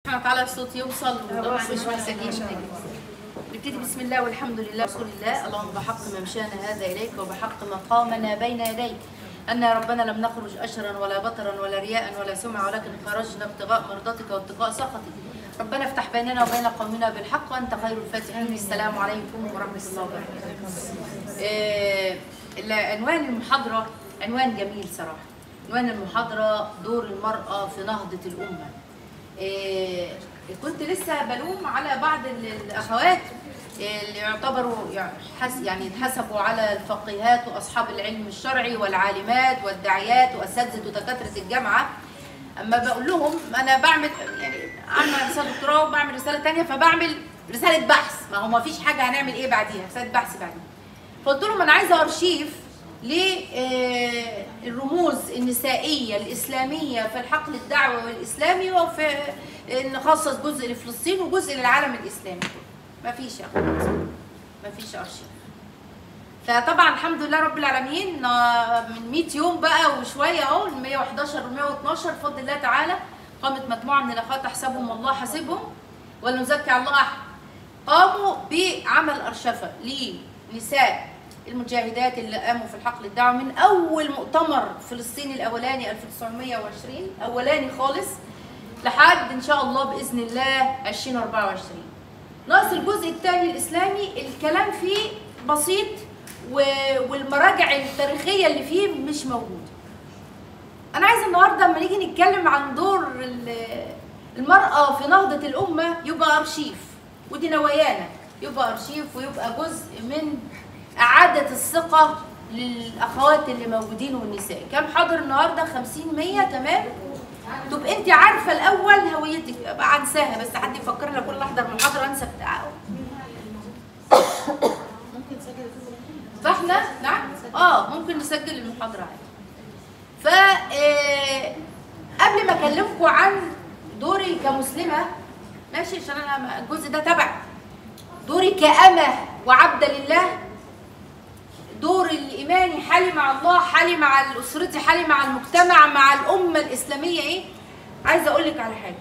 سبحانه وتعالى الصوت يوصل مش محتاجين نبتدي بسم الله والحمد لله رسول الله اللهم بحق ممشانا هذا اليك وبحق مقامنا بين يديك أن يا ربنا لم نخرج أشرا ولا بطرا ولا رياء ولا سمعة ولكن خرجنا ابتغاء مرضاتك واتقاء سخطك ربنا افتح بيننا وبين قومنا بالحق وأنت خير الفاتحين السلام عليكم ورحمة الله وبركاته آه، عنوان المحاضرة عنوان جميل صراحة عنوان المحاضرة دور المرأة في نهضة الأمة آه، كنت لسه بلوم على بعض ال- الأخوات اللي يعتبروا يعني حس- يعني يتحسبوا على الفقيهات واصحاب العلم الشرعي والعالمات والداعيات واساتذه ودكاتره الجامعه اما بقول لهم انا بعمل يعني عامله رساله دكتوراه وبعمل رساله تانية فبعمل رساله بحث ما هو ما فيش حاجه هنعمل ايه بعديها رساله بحث بعدين فقلت لهم انا عايزه ارشيف للرموز النسائيه الاسلاميه في الحقل الدعوي والاسلامي وفي نخصص جزء لفلسطين وجزء للعالم الاسلامي كله مفيش يا اخوات مفيش ارشيف فطبعا الحمد لله رب العالمين آه، من 100 يوم بقى وشويه اهو ال 111 و 112 بفضل الله تعالى قامت مجموعه من الاخوات احسبهم الله حاسبهم ولا نزكي على الله احد قاموا بعمل ارشفه لنساء المجاهدات اللي قاموا في الحقل الدعوي من اول مؤتمر فلسطيني الاولاني 1920 اولاني خالص لحد ان شاء الله باذن الله 2024 ناقص الجزء الثاني الاسلامي الكلام فيه بسيط و- والمراجع التاريخيه اللي فيه مش موجوده انا عايزه النهارده لما نيجي نتكلم عن دور ال- المراه في نهضه الامه يبقى ارشيف ودي نوايانا يبقى ارشيف ويبقى جزء من اعاده الثقه للاخوات اللي موجودين والنساء كم حاضر النهارده 50 100 تمام طب انت عارفه الاول هويتك ابقى انساها بس حد يفكرنا كل احضر محاضره انسى بتاع فاحنا نعم اه ممكن نسجل المحاضره عادي ف آه، قبل ما اكلمكم عن دوري كمسلمه ماشي عشان انا ما- الجزء ده تبع دوري كأمة وعبد لله دور الايماني حالي مع الله حالي مع اسرتي حالي مع المجتمع مع الامه الاسلاميه ايه عايزه اقول لك على حاجه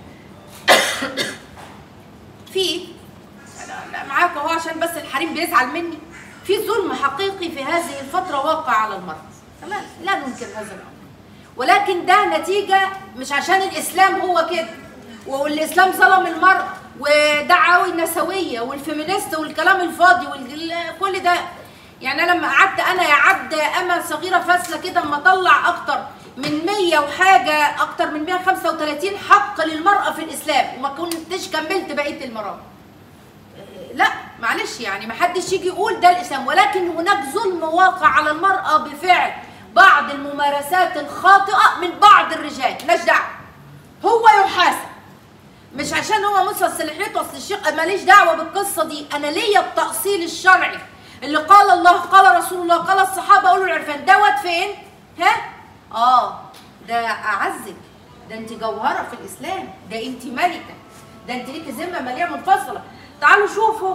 في أنا- أنا معاك اهو عشان بس الحريم بيزعل مني في ظلم حقيقي في هذه الفتره واقع على المرأة تمام لا ننكر هذا الامر ولكن ده نتيجه مش عشان الاسلام هو كده والاسلام ظلم المرأة ودعاوي النسويه والفيمينيست والكلام الفاضي وكل ده يعني انا لما قعدت انا يا عبد اما صغيره فاسله كده اما اطلع اكتر من 100 وحاجه اكتر من 135 حق للمراه في الاسلام وما كنتش كملت بقيه المراه لا معلش يعني ما حدش يجي يقول ده الاسلام ولكن هناك ظلم واقع على المراه بفعل بعض الممارسات الخاطئه من بعض الرجال مالناش دعوه هو يحاسب مش عشان هو مصر لحيته اصل الشيخ ماليش دعوه بالقصه دي انا ليا التاصيل الشرعي اللي قال الله قال رسول الله قال الصحابه قولوا العرفان دوت فين ها اه ده اعزك ده انت جوهره في الاسلام ده انت ملكه ده انت ليكي ذمه ماليه منفصله تعالوا شوفوا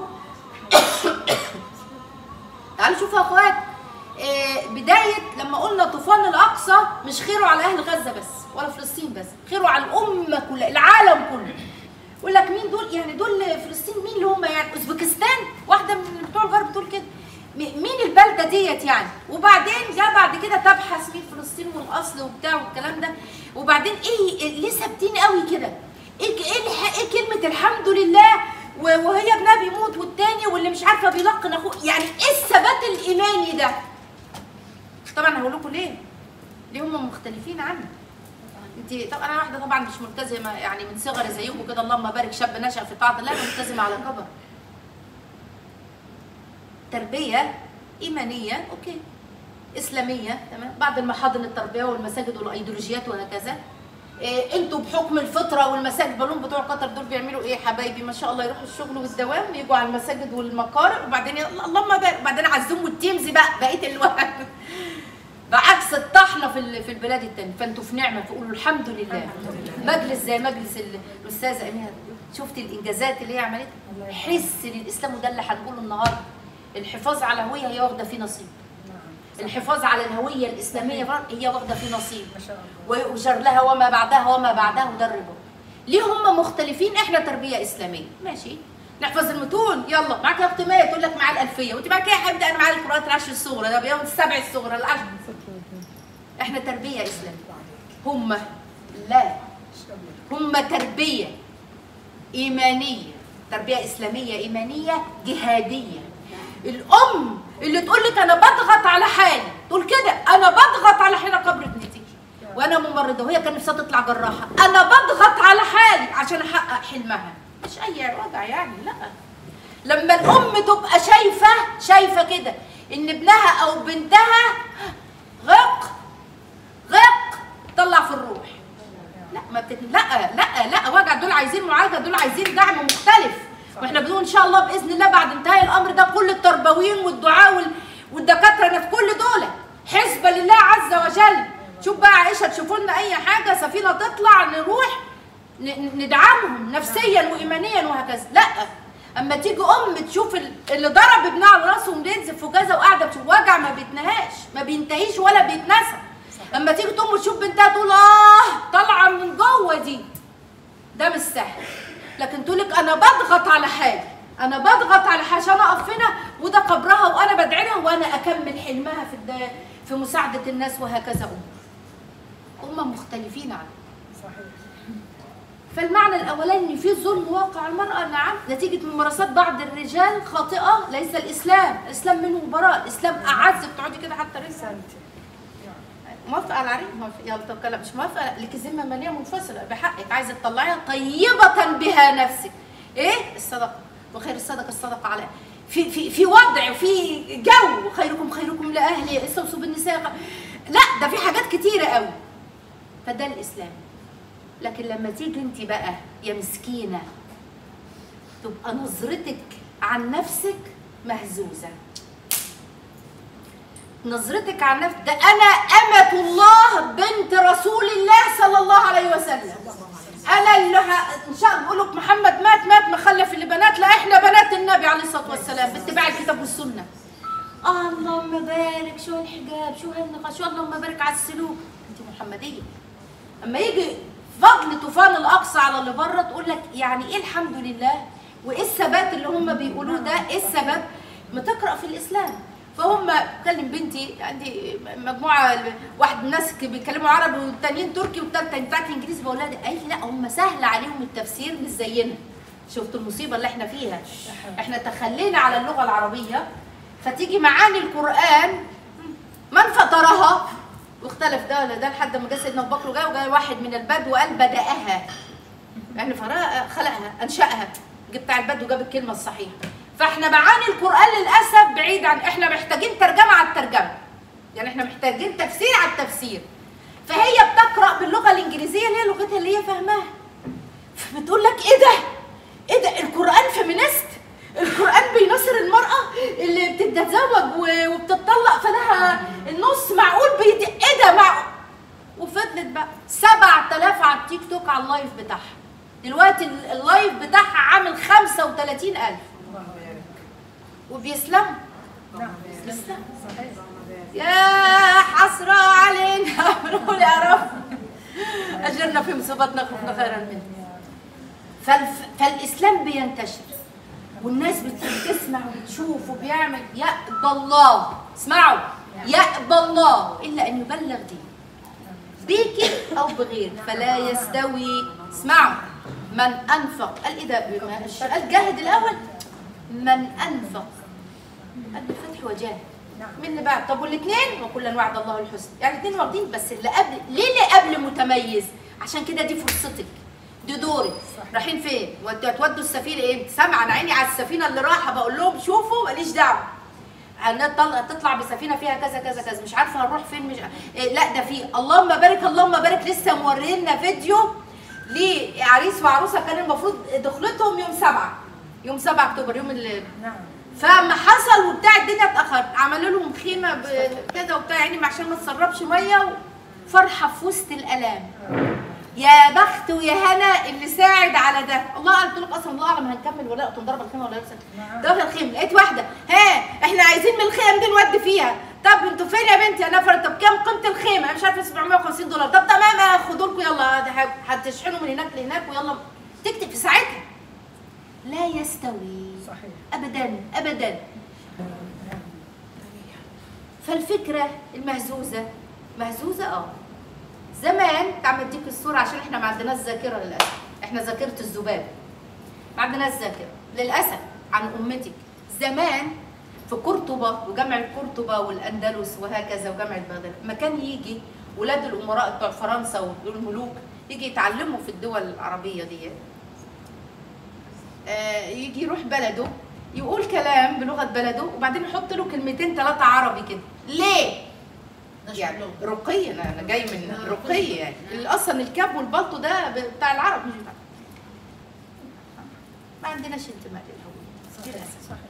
تعالوا شوفوا يا اخوات آه، بداية لما قلنا طوفان الأقصى مش خيره على أهل غزة بس ولا فلسطين بس خيره على الأمة كلها العالم كله يقول لك مين دول يعني دول فلسطين مين اللي هم يعني أوزبكستان واحدة من بتوع الغرب بتقول كده م- مين البلدة ديت يعني وبعدين جاء بعد كده تبحث مين فلسطين والأصل وبتاع والكلام ده وبعدين إيه ليه ثابتين قوي كده إيه إيه, الح- إيه كلمة الحمد لله و- وهي ابنها بيموت والتاني واللي مش عارفة بيلقن أخوه يعني إيه الثبات الإيماني ده طبعا هقول لكم ليه ليه هم مختلفين عني انت طبعا انا واحده طبعا مش ملتزمه يعني من صغري زيكم كده اللهم بارك شاب نشا في طاعه الله انا ملتزمه على كبر تربيه ايمانيه اوكي اسلاميه تمام بعد المحاضن التربيه والمساجد والايديولوجيات وهكذا إيه انتوا بحكم الفطره والمساجد بالون بتوع قطر دول بيعملوا ايه حبايبي ما شاء الله يروحوا الشغل والدوام يجوا على المساجد والمقارئ وبعدين يلا- اللهم بارك وبعدين عزموا التيمز بقى بقيه الوقت بعكس الطحنه في ال- في البلاد التانية فانتوا في نعمه فقولوا الحمد لله مجلس زي مجلس ال- الاستاذه اميره شفت الانجازات اللي هي عملتها حس للاسلام وده اللي هنقوله النهارده الحفاظ على الهويه هي واخده فيه نصيب الحفاظ على الهويه الاسلاميه هي واخده فيه نصيب ما شاء الله ويؤجر لها وما بعدها وما بعده ده الربا ليه هم مختلفين احنا تربيه اسلاميه ماشي نحفظ المتون يلا معاك يا اختي مية تقول لك معايا الالفيه وانت معاك ايه يا حبيبتي انا معايا القراءات العشر الصغرى ده بيوم السبع الصغرى العشر احنا تربيه اسلاميه هم لا هم تربيه ايمانيه تربيه اسلاميه ايمانيه جهاديه الام اللي تقول لك انا بضغط على حالي تقول كده انا بضغط على حين قبر ابنتي وانا ممرضه وهي كان نفسها تطلع جراحه انا بضغط على حالي عشان احقق حلمها مش اي وضع يعني لا لما الام تبقى شايفه شايفه كده ان ابنها او بنتها غق غق طلع في الروح لا ما بتت... لا لا لا وجع دول عايزين معالجه دول عايزين دعم مختلف واحنا بنقول ان شاء الله باذن الله بعد انتهاء الامر ده كل التربويين والدعاء وال... والدكاتره أنا في كل دول حسبه لله عز وجل شوف بقى عائشه تشوفوا لنا اي حاجه سفينه تطلع نروح ن- ندعمهم نفسيا وايمانيا وهكذا لا اما تيجي ام تشوف ال- اللي ضرب ابنها على راسه وبينزف وكذا وقاعده تشوف وجع ما بيتنهاش ما بينتهيش ولا بيتنسى اما تيجي تقوم تشوف بنتها تقول اه طالعه من جوه دي ده مش سهل لكن تقول لك انا بضغط على حالي انا بضغط على حاجه عشان اقف هنا وده قبرها وانا بدعي لها وانا اكمل حلمها في الد... في مساعده الناس وهكذا امور هم مختلفين عنه صحيح فالمعنى الاولاني ان في ظلم واقع على المراه نعم نتيجه ممارسات بعض الرجال خاطئه ليس الاسلام الاسلام منه براء الاسلام اعز بتقعدي كده حتى رزق احسنتي موافقه على العريس موافقه يلا طب لا مش موافقه لك ذمه ماليه منفصله بحقك عايزه تطلعيها طيبه بها نفسك ايه الصدقه وخير الصدقه الصدقه على في في في وضع وفي جو خيركم خيركم لاهلي استوصوا بالنساء لا ده في حاجات كتيره قوي فده الاسلام لكن لما تيجي انت بقى يا مسكينه تبقى نظرتك عن نفسك مهزوزه نظرتك عن نفسك ده انا امه الله بنت رسول الله صلى الله عليه وسلم انا اللي ه... ان شاء الله بقول لك محمد مات مات مخلف اللي بنات لا احنا بنات النبي عليه الصلاه والسلام باتباع الكتاب والسنه آه اللهم بارك شو الحجاب شو هالنقاش شو اللهم بارك على السلوك انت محمديه اما يجي فضل طوفان الاقصى على اللي بره تقول لك يعني ايه الحمد لله وايه الثبات اللي هم بيقولوه ده ايه السبب ما تقرا في الاسلام فهم كلم بنتي عندي مجموعه واحد من الناس بيتكلموا عربي والتانيين تركي والتالتة بتاعت انجليزي بقول لها ده قالت لي لا هم سهل عليهم التفسير مش زينا شفت المصيبه اللي احنا فيها احنا تخلينا على اللغه العربيه فتيجي معاني القران من فطرها واختلف ده ولا ده لحد ما جه سيدنا ابو بكر وجاء وجاء واحد من البدو قال بداها يعني فرا خلقها انشاها جبت على البدو جاب الكلمه الصحيحه فاحنا معاني القران للاسف بعيد عن احنا محتاجين ترجمه على الترجمه يعني احنا محتاجين تفسير على التفسير فهي بتقرا باللغه الانجليزيه اللي هي لغتها اللي هي فاهماها فبتقول لك ايه ده ايه ده القران فيمينيست القران بينصر المراه اللي بتتزوج و- وبتطلق فلها النص معقول بيدي ايه ده معقول وفضلت بقى 7000 على التيك توك على اللايف بتاعها دلوقتي ال- اللايف بتاعها عامل 35000 الله يبارك وبيسلموا نعم بيسلموا صحيح يا حسرة علينا بنقول يا رب أجرنا في مصيبتنا خفنا خيرا منها فالف... فالإسلام بينتشر والناس بت- بتسمع وبتشوف وبيعمل يأبى الله اسمعوا يأبى الله إلا أن يبلغ دين بيك أو بغير فلا يستوي اسمعوا من أنفق قال إيه ده بما- قال جاهد الأول من أنفق قال بالفتح وجاهد نعم من اللي بعد طب والاثنين وكلا وعد الله الحسنى يعني الاثنين واخدين بس اللي قبل ليه اللي قبل متميز عشان كده دي فرصتك دي دورك صح. رايحين فين ودوا هتودوا السفينه ايه سامعه انا عيني على السفينه اللي رايحه بقول لهم شوفوا ماليش دعوه هنطلع تطلع بسفينه فيها كذا كذا كذا مش عارفه هنروح فين مش إيه لا ده في اللهم بارك اللهم بارك لسه مورينا فيديو لعريس وعروسه كان المفروض دخلتهم يوم سبعة يوم 7 اكتوبر يوم اللي نعم فما حصل وبتاع الدنيا اتاخرت عملوا لهم خيمه كده وبتاع يعني عشان ما تسربش ميه وفرحه في وسط الالام يا بخت ويا هنا اللي ساعد على ده الله قلت لك اصلا الله اعلم هنكمل ولا لا تنضرب الخيمه ولا لا نعم. داخل الخيمه لقيت واحده ها احنا عايزين من الخيم دي نودي فيها طب انتوا فين يا بنتي يا نفر طب كام قيمه الخيمه أنا مش عارفه 750 دولار طب تمام خدوا لكم يلا ده ه- هتشحنوا من هناك لهناك ويلا تكتب في ساعتها لا يستوي صحيح ابدا ابدا فالفكره المهزوزه مهزوزه اه زمان تعال اديك الصوره عشان احنا ما عندناش ذاكره للاسف احنا ذاكره الذباب ما عندناش ذاكره للاسف عن امتك زمان في قرطبه وجامعه قرطبه والاندلس وهكذا وجامعه بغداد ما كان يجي ولاد الامراء بتوع فرنسا والملوك يجي يتعلموا في الدول العربيه دي آه، يجي يروح بلده يقول كلام بلغه بلده وبعدين يحط له كلمتين ثلاثه عربي كده ليه يعني رقي انا انا جاي من رقي يعني اصلا الكاب والبلطو ده بتاع العرب مش بتاع ما عندناش انتماء للهويه صحيح للاسف صحيح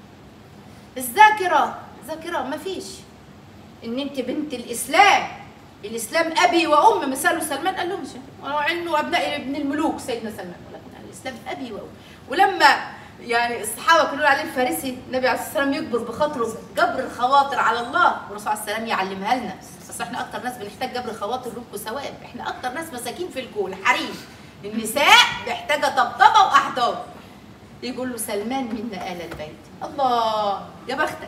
الذاكره ذاكره ما فيش ان انت بنت الاسلام الاسلام ابي وام مثاله سلمان قال لهمش ولو انه ابناء ابن الملوك سيدنا سلمان ولكن الاسلام ابي وام ولما يعني الصحابه كانوا يقولوا عليه الفارسي النبي عليه الصلاه والسلام يجبر بخاطره جبر الخواطر على الله والرسول عليه السلام يعلمها لنا بس احنا اكتر ناس بنحتاج جبر خواطر لكم ثواب احنا اكتر ناس مساكين في الكون حريم النساء محتاجه طبطبه واحضان يقول له سلمان منا آل البيت الله يا بختك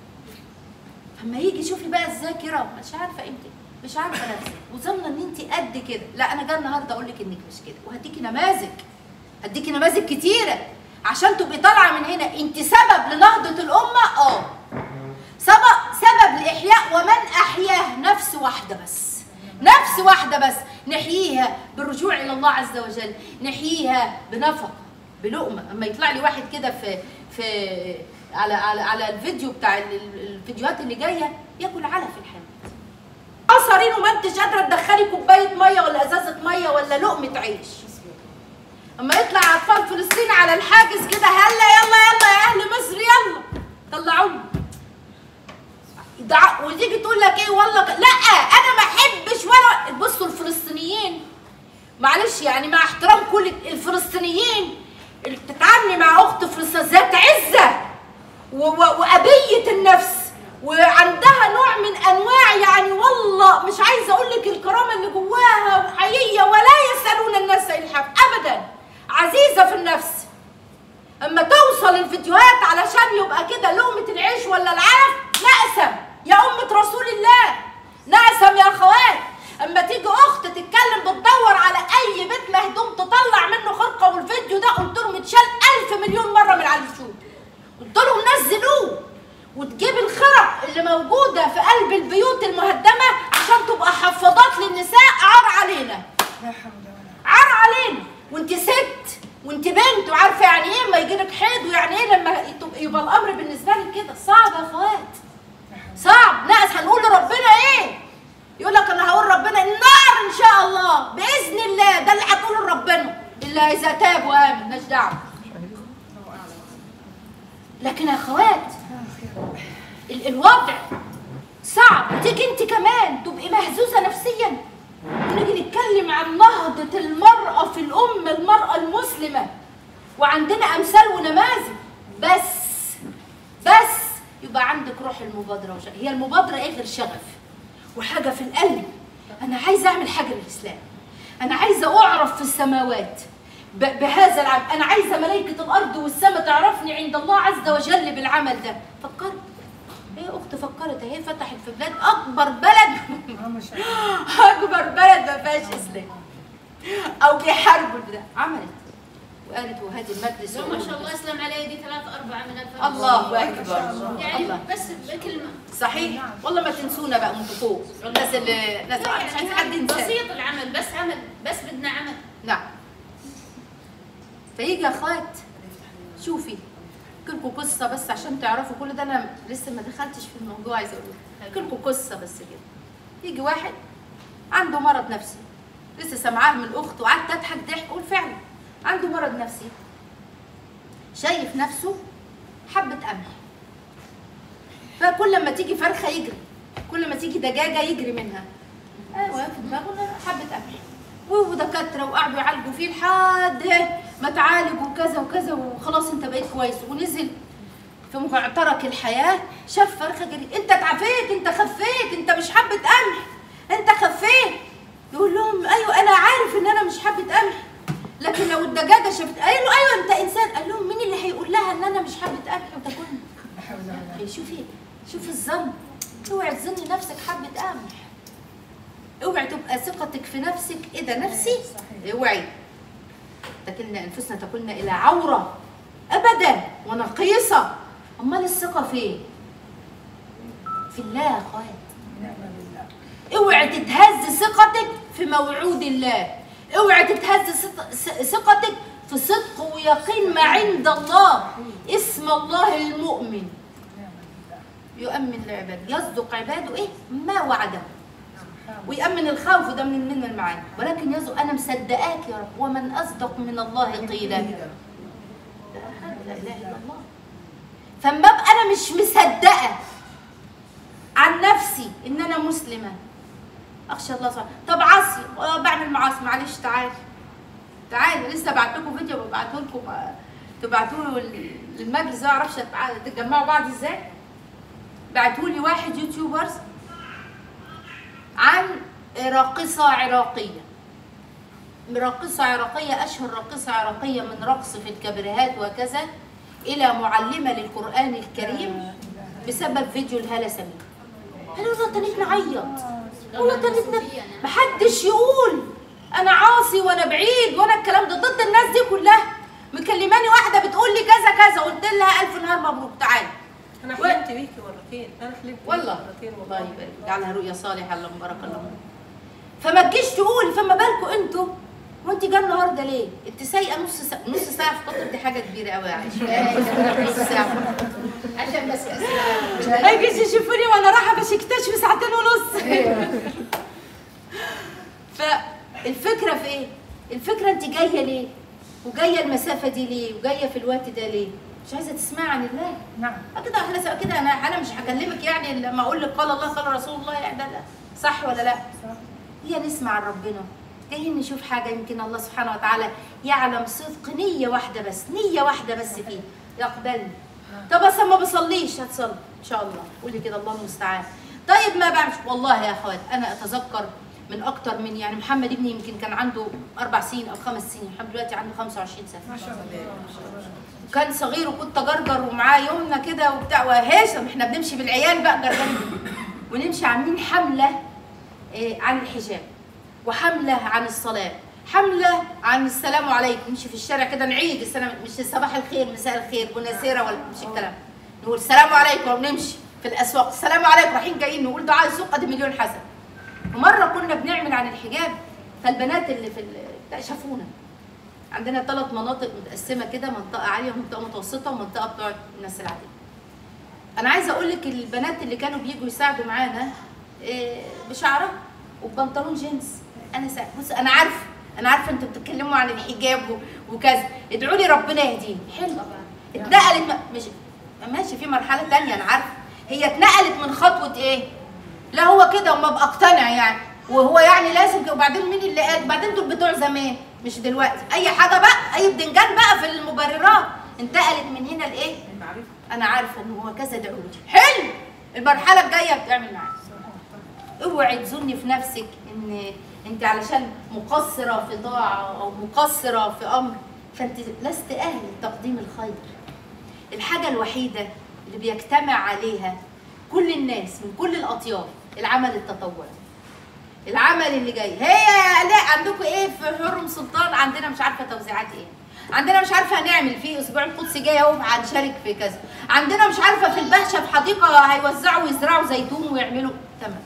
اما يجي شوفي بقى الذاكره مش عارفه قيمتك مش عارفه نفسك وظنه ان انت قد كده لا انا جاي النهارده اقول لك انك مش كده وهديكي نماذج هديكي نماذج كتيره عشان تبقي طالعه من هنا انت سبب لنهضه الامه اه سبب سبب لاحياء ومن احياه نفس واحده بس نفس واحده بس نحييها بالرجوع الى الله عز وجل نحييها بنفقه بلقمه اما يطلع لي واحد كده في في على على على الفيديو بتاع ال- ال- الفيديوهات اللي جايه ياكل علف الحمد قصرين وما انتش قادره تدخلي كوبايه ميه ولا ازازه ميه ولا لقمه عيش اما يطلع اطفال فلسطين على الحاجز كده هلا يلا يلا يا اهل مصر يلا طلعوني دع... وتيجي تقول لك ايه والله ك... لا انا ما احبش ولا بصوا الفلسطينيين معلش يعني مع احترام كل الفلسطينيين اللي بتتعاملي مع اخت فلسطينيه ذات عزه و... و... وابيه النفس وعندها نوع من انواع يعني والله مش عايزه اقول لك الكرامه اللي جواها وحقيقيه ولا يسالون الناس الحاف ابدا عزيزه في النفس اما توصل الفيديوهات علشان يبقى كده لقمه العيش ولا العلف نقسم يا امه رسول الله نقسم يا اخوات اما تيجي اخت تتكلم بتدور على اي بيت مهدوم تطلع منه خرقه والفيديو ده قلت لهم اتشال الف مليون مره من على اليوتيوب قلت لهم نزلوه وتجيب الخرق اللي موجوده في قلب البيوت المهدمه عشان تبقى حفاضات للنساء عار علينا لا حول ولا عار علينا وانت ست وانت بنت وعارفه يعني ايه ما يجيلك حيض ويعني ايه لما يتب- يبقى الامر بالنسبه لك كده صعب يا اخوات صعب ناس هنقول لربنا ايه يقول لك انا هقول ربنا النار ان شاء الله باذن الله ده اللي هتقوله لربنا الا اذا تاب وامن مالناش دعوه لكن يا اخوات ال- الوضع صعب تيجي انت كمان تبقي مهزوزه نفسيا ونيجي نتكلم عن نهضه المراه في الامه المراه المسلمه وعندنا امثال ونماذج بس بس يبقى عندك روح المبادره وشغف. هي المبادره ايه غير شغف وحاجه في القلب انا عايزه اعمل حاجه للاسلام انا عايزه اعرف في السماوات ب- بهذا العمل انا عايزه ملائكه الارض والسماء تعرفني عند الله عز وجل بالعمل ده فكرت هي اخت فكرت اهي فتحت في بلاد اكبر بلد اه ما شاء الله اكبر بلد ما فيهاش اسلام او بيحاربوا البلاد عملت وقالت وهذه المجلس لو ما شاء الله اسلم على يدي ثلاث اربعه من الفرق الله ما شاء الله. اكبر يعني الله بس بكلمه صحيح والله ما تنسونا بقى انتوا فوق الناس اللي ناس مش عايز حد ينسى بسيط العمل بس عمل بس بدنا عمل نعم فيجي يا اخوات شوفي احكي لكم قصه بس عشان تعرفوا كل ده انا لسه ما دخلتش في الموضوع عايزه اقول احكي لكم قصه بس كده يجي واحد عنده مرض نفسي لسه سامعاه من اخته وقعدت اضحك ضحك اقول فعلا عنده مرض نفسي شايف نفسه حبه قمح فكل ما تيجي فرخه يجري كل ما تيجي دجاجه يجري منها ايوه في دماغه حبه قمح ودكاتره وقعدوا يعالجوا فيه لحد ما تعالج وكذا وكذا وخلاص انت بقيت كويس ونزل في معترك الحياه شاف فرخه جري انت اتعافيت انت خفيت انت مش حبه قمح انت خفيت يقول لهم ايوه انا عارف ان انا مش حبه قمح لكن لو الدجاجه شافت قال له ايوه انت انسان قال لهم مين اللي هيقول لها ان انا مش حبه قمح وتاكلني لا حول ولا قوة. شوفي شوفي الظن اوعي تظني نفسك حبه قمح اوعي تبقى ثقتك في نفسك ايه ده نفسي صحيح. اوعي تكلنا انفسنا تكلنا الى عوره ابدا ونقيصه امال الثقه فين في الله يا اخوات نعم بالله اوعي تتهز ثقتك في موعود الله اوعي تتهز ثق- ث- ثقتك في صدق ويقين ما عند الله اسم الله المؤمن نعم بالله يؤمن العباد يصدق عباده ايه ما وعده سبحان ويأمن الخوف ده من من المعاني ولكن يزو أنا مصدقاك يا رب ومن أصدق من الله قيلا لا لا إله إلا الله فما أبقى أنا مش مصدقة عن نفسي إن أنا مسلمة أخشى الله سبحانه طب عصي آه، بعمل معاصي معلش تعالي تعالي لسه بعت لكم فيديو ببعته لكم آه، تبعتوه للمجلس ده معرفش هتبع- تتجمعوا بعض ازاي بعتولي واحد يوتيوبرز عن راقصة عراقية راقصة عراقية أشهر راقصة عراقية من رقص في الكبرهات وكذا إلى معلمة للقرآن الكريم بسبب فيديو الهالة سمير قالوا له تنيت نعيط والله تنيت ن- محدش يقول أنا عاصي وأنا بعيد وأنا الكلام ده ضد الناس دي كلها مكلماني واحدة بتقول لي كذا كذا قلت لها ألف نهار مبروك تعالي انا و- حلمت بيكي مرتين انا حلمت بيكي والله مرتين الله يبارك جعلها رؤيا صالحه اللهم بارك الله فما تجيش تقول فما بالكم انتوا وانت جايه النهارده ليه؟ انت سايقه نص ساعه نص ساعه في قطر دي حاجه كبيره قوي يا عائشه نص ساعه عشان بس اسئله هيجي يشوفوني وانا رايحه بشكتاش في ساعتين ونص فالفكره في ايه؟ الفكره انت جايه ليه؟ وجايه المسافه دي ليه؟ وجايه في الوقت ده ليه؟ مش عايزه تسمعي عن الله نعم كده احنا سوا كده انا انا مش هكلمك يعني لما اقول لك قال الله قال رسول الله يعني ده لا صح ولا لا؟ صح هي نسمع عن ربنا جايين نشوف حاجه يمكن الله سبحانه وتعالى يعلم صدق نيه واحده بس نيه واحده بس فيه يقبلني طب بس ما بصليش هتصلي ان شاء الله قولي كده الله المستعان طيب ما بعملش والله يا اخوات انا اتذكر من اكتر من يعني محمد ابني يمكن كان عنده اربع سنين او خمس سنين محمد دلوقتي عنده 25 سنه ما شاء الله وكان صغير وكنت جرجر ومعاه يمنى كده وبتاع وهاشم احنا بنمشي بالعيال بقى جرجرين ونمشي عاملين حمله إيه، عن الحجاب وحمله عن الصلاه حمله عن السلام عليكم نمشي في الشارع كده نعيد السلام مش صباح الخير مساء الخير بناسيره ولا مش الكلام نقول السلام عليكم ونمشي في الاسواق السلام عليكم رايحين جايين نقول دعاء السوق قد مليون حسن ومره كنا بنعمل عن الحجاب فالبنات اللي في ال- شافونا عندنا ثلاث مناطق متقسمه كده منطقه عاليه ومنطقه متوسطه ومنطقه بتوع الناس العاديه انا عايزه اقول لك البنات اللي كانوا بيجوا يساعدوا معانا إيه، بشعرها وبنطلون جينز انا سا... بص انا عارفه انا عارفه انتوا بتتكلموا عن الحجاب و- وكذا ادعوا لي ربنا يهديني حلو اتنقلت م... مش ماشي في مرحله تانية انا عارفه هي اتنقلت من خطوه ايه لا هو كده وما ابقى اقتنع يعني وهو يعني لازم كده وبعدين مين اللي قال بعدين دول بتوع زمان مش دلوقتي اي حاجه بقى اي بدنجان بقى في المبررات انتقلت من هنا لايه المعرفه انا عارفه ان هو كذا دعوه حلو المرحله الجايه بتعمل معاك اوعي تظني في نفسك ان انت علشان مقصره في طاعه او مقصره في امر فانت لست اهل لتقديم الخير الحاجه الوحيده اللي بيجتمع عليها كل الناس من كل الاطياف العمل التطوعي العمل اللي جاي هي لا عندكم ايه في حرم سلطان عندنا مش عارفه توزيعات ايه عندنا مش عارفه هنعمل في اسبوع القدس جاي اهو هنشارك في كذا عندنا مش عارفه في البهشه في حديقه هيوزعوا ويزرعوا زيتون ويعملوا تمام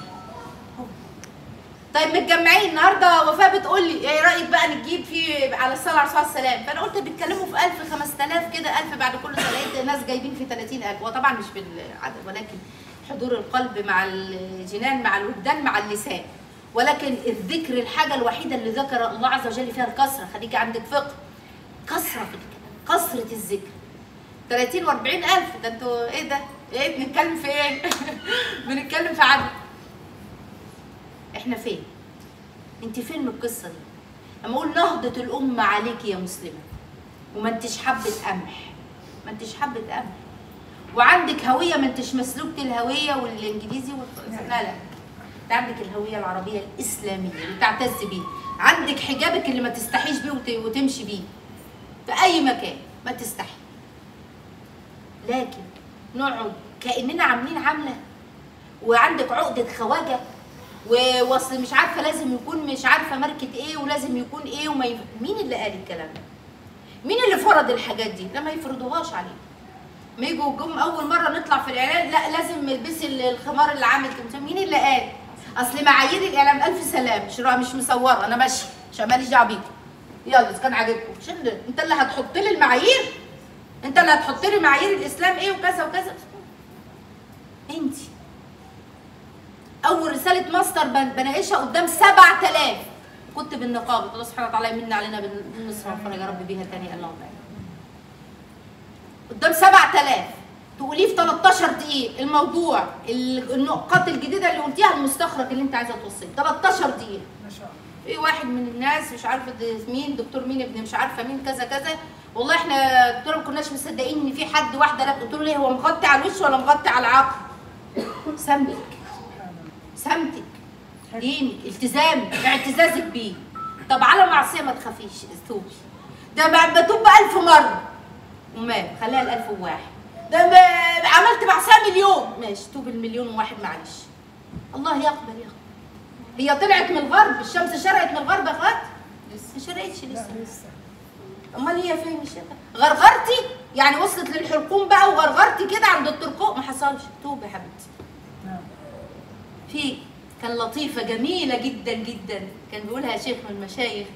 طيب متجمعين النهارده وفاء بتقول لي ايه رايك بقى نجيب في على الصلاه على الرسول عليه السلام فانا قلت بيتكلموا في 1000 5000 كده 1000 بعد كل صلاه لقيت ناس جايبين في 30000 هو طبعا مش بالعدد ولكن حضور القلب مع الجنان مع الوجدان مع اللسان ولكن الذكر الحاجه الوحيده اللي ذكر الله عز وجل فيها الكثره خليكي عندك فقه كثره في الكلام كثره الذكر 30 و40 الف ده انتوا ايه ده ايه بنتكلم في ايه بنتكلم في عدد احنا فين انت فين من القصه دي لما اقول نهضه الامه عليك يا مسلمه وما انتش حبه قمح ما انتش حبه قمح وعندك هويه ما انتش مسلوبه الهويه والانجليزي والفرنسي لا لا انت عندك الهويه العربيه الاسلاميه اللي تعتز بيه عندك حجابك اللي ما تستحيش بيه وت- وتمشي بيه في اي مكان ما تستحي لكن نقعد كاننا عاملين عامله وعندك عقده خواجه ووصل مش عارفه لازم يكون مش عارفه ماركه ايه ولازم يكون ايه وما يف... مين اللي قال الكلام ده؟ مين اللي فرض الحاجات دي؟ لا ما يفرضوهاش علينا. ما يجوا جم اول مره نطلع في الاعلان لا لازم نلبسي ال- الخمار اللي عامل كده مين اللي قال؟ اصل معايير الاعلام الف سلام مش مش مصوره انا ماشيه عشان ماليش دعوه بيكي. يلا اذا كان عاجبكم شد انت اللي هتحط لي المعايير انت اللي هتحط لي معايير الاسلام ايه وكذا وكذا انت اول رساله ماستر بن- بناقشها قدام 7000 كنت بالنقاب الله سبحانه وتعالى يمن علينا بالنصر والفرج يا رب بيها تاني اللهم امين قدام 7000 تقوليه في 13 دقيقة الموضوع ال- النقاط الجديدة اللي قلتيها المستخرج اللي انت عايزة توصليه 13 دقيقة ما شاء الله في واحد من الناس مش عارفه ده مين دكتور مين ابن مش عارفه مين كذا كذا والله احنا دكتور ما كناش مصدقين ان في حد واحده لا قلت له ليه هو مغطي على الوش ولا مغطي على العقل سمك سبحان الله سمتك دينك التزامك اعتزازك بيه طب على معصيه ما تخافيش توبي ده بعد بتوب ألف مرة ومال خليها الألف وواحد ده ما- عملت معصية مليون ماشي توب المليون وواحد معلش الله يقبل يقبل هي طلعت من الغرب الشمس شرقت من الغرب يا اخوات ما شرقتش لا لسه لسه امال هي فين مش كده غرغرتي يعني وصلت للحلقوم بقى وغرغرتي كده عند الترقوق ما حصلش توب يا حبيبتي نعم في كان لطيفة جميلة جدا جدا كان بيقولها شيخ من المشايخ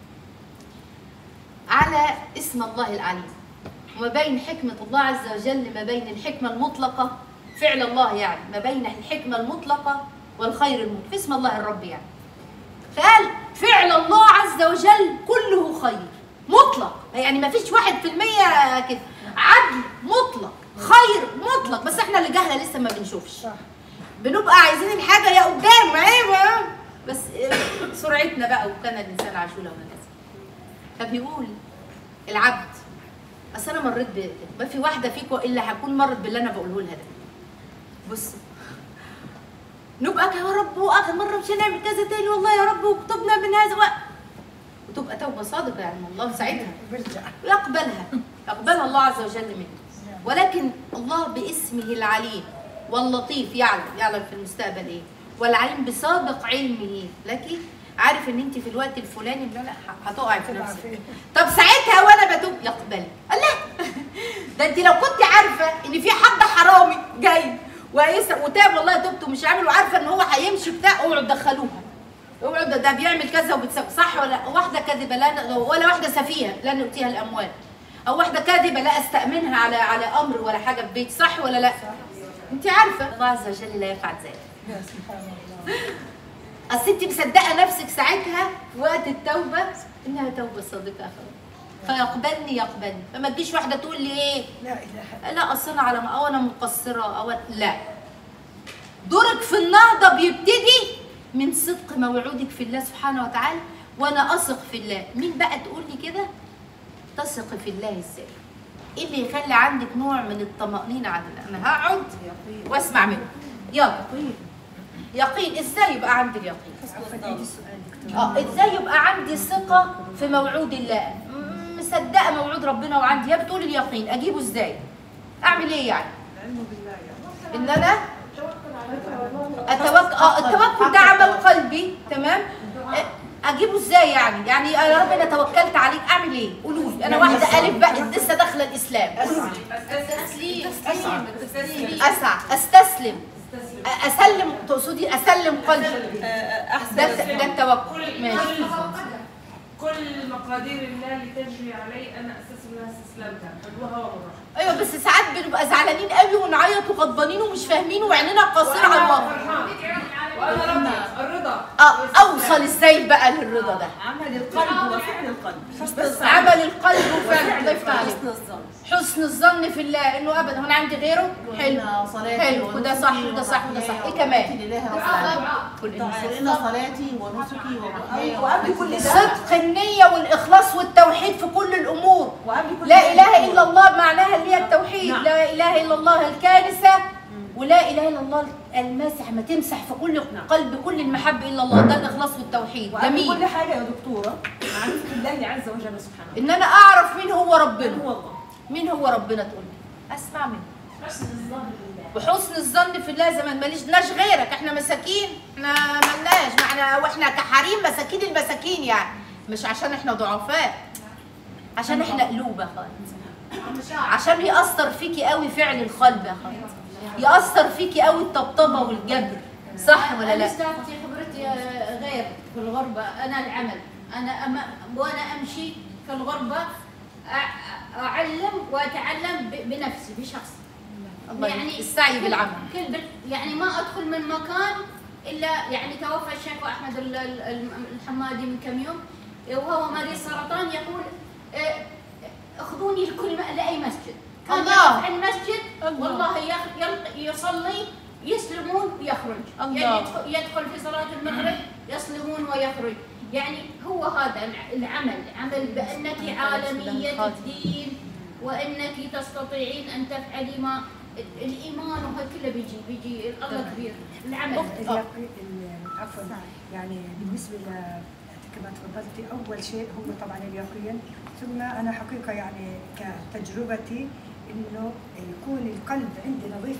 على اسم الله العليم وما بين حكمة الله عز وجل ما بين الحكمة المطلقة فعل الله يعني ما بين الحكمة المطلقة والخير المطلق في اسم الله الرب يعني فقال فعل الله عز وجل كله خير مطلق يعني ما فيش واحد في المية كده عدل مطلق خير مطلق بس احنا اللي جهلة لسه ما بنشوفش صح بنبقى عايزين الحاجه يا قدام ايوه بس سرعتنا بقى وكان الانسان عجولا وهكذا فبيقول العبد اصل انا مريت ب ما في واحده فيكم الا هكون مرت باللي انا بقوله لها ده بص نبقى يا رب واخر مره مش هنعمل كذا تاني والله يا رب وكتبنا من هذا وقت وتبقى توبه صادقه يعني الله ساعتها برجع ويقبلها يقبلها الله عز وجل منه ولكن الله باسمه العليم واللطيف يعلم يعلم في المستقبل ايه والعليم بسابق علمه لك عارف ان انت في الوقت الفلاني لا لا هتقعي في تبع نفسك فين طب ساعتها وانا بتوب يقبل الله ده انت لو كنت عارفه ان في حد حرامي جاي ويسرق وتاب والله تبت ومش عامل وعارفه ان هو هيمشي بتاع اوعوا دخلوها اوعوا ده, ده بيعمل كذا وبتسوي صح ولا واحده كاذبه لا ولا واحده سفيهه لا نؤتيها الاموال او واحده كاذبه لا استامنها على على امر ولا حاجه في بيت صح ولا لا انت عارفه الله عز وجل لا يفعل ذلك يا سبحان الله اصل انت مصدقه نفسك ساعتها وقت التوبه انها توبه صادقه خلاص فيقبلني يقبلني فما تجيش واحده تقول لي ايه لا اله لا اصل انا على ما او انا مقصره او أنا- لا دورك في النهضه بيبتدي من صدق موعودك في الله سبحانه وتعالى وانا اثق في الله مين بقى تقول لي كده تثق في الله ازاي ايه اللي يخلي عندك نوع من الطمانينه عن الله انا هقعد واسمع منه يلا يقين ازاي يبقى عندي اليقين عيدي السؤال دكتور اه ازاي يبقى عندي ثقه في موعود الله م- مصدقه موعود ربنا وعندي يا بتقول اليقين اجيبه ازاي اعمل ايه يعني العلم بالله يعني ان انا اتوكل اه التوكل ده عمل قلبي تمام آه، اجيبه ازاي يعني يعني يا رب انا توكلت عليك اعمل ايه قولوا لي انا واحده الف بقى لسه داخله الاسلام قولوا لي اسعى استسلم أ- اسلم تقصدي اسلم قلبي احسن ده ده التوكل ماشي كل مقادير الله اللي تجري علي انا استسلم لها استسلمتها فالهوى والرحمه ايوه بس ساعات بنبقى زعلانين قوي ونعيط وغضبانين ومش فاهمين وعيننا قاصره على الموقف وانا راضي الرضا اه اوصل ازاي بقى للرضا ده عمل القلب وفعل القلب بس عمل القلب وفعل ضيفت عليه حسن الظن حسن الظن في الله انه ابدا هو انا عندي غيره حلو صلاتي حلو وده صح وده صح وده صح ايه كمان قل إن صلاتي ونسكي ومحياي وقبل كل ده صدق النية والإخلاص والتوحيد في كل الأمور وقبل كل لا ده إله إلا الا الله معناها اللي هي التوحيد نعم. لا اله الا الله الكانسه ولا اله الا الله الماسح ما تمسح في كل نعم. قلب كل المحبه الا الله ده الاخلاص والتوحيد وقبل كل جميل حاجه يا دكتوره معرفه الله عز وجل سبحانه ان انا اعرف مين هو من ربنا هو الله مين هو ربنا تقول لي اسمع منه حسن الظن بالله وحسن الظن في الله زمان ماليش ناش غيرك احنا مساكين احنا ملناش ما احنا واحنا كحريم مساكين المساكين يعني مش عشان احنا ضعفاء عشان احنا قلوب يا خالد عشان يأثر فيكي قوي فعل القلب يا خالد يأثر فيكي قوي الطبطبة والجبر صح ولا لا؟ استاذتي خبرتي آه، غير في الغربة أنا العمل أنا أم... وأنا أمشي في الغربة أع- أعلم وأتعلم ب... بنفسي بشخصي الله يعني السعي بالعمل كل بال... يعني ما أدخل من مكان إلا يعني توفى الشيخ أحمد ال- ال- ال- الحمادي من كم يوم وهو مريض سرطان يقول آه، اخذوني لكل م- لأي مسجد كان الله. يقف عند مسجد الله. والله يخ- يلق- يصلي يسلمون ويخرج الله. يعني يدخل, يدخل في صلاة المغرب يسلمون ويخرج يعني هو هذا الع- العمل عمل بأنك عالمية الدين وأنك تستطيعين أن تفعلي ما الإيمان وهذا كله بيجي بيجي الله كبير العمل اليقين ال- عفوا يعني بالنسبه ل كما تفضلتي اول شيء هو طبعا اليقين ثم انا حقيقه يعني كتجربتي انه يكون القلب عندي نظيف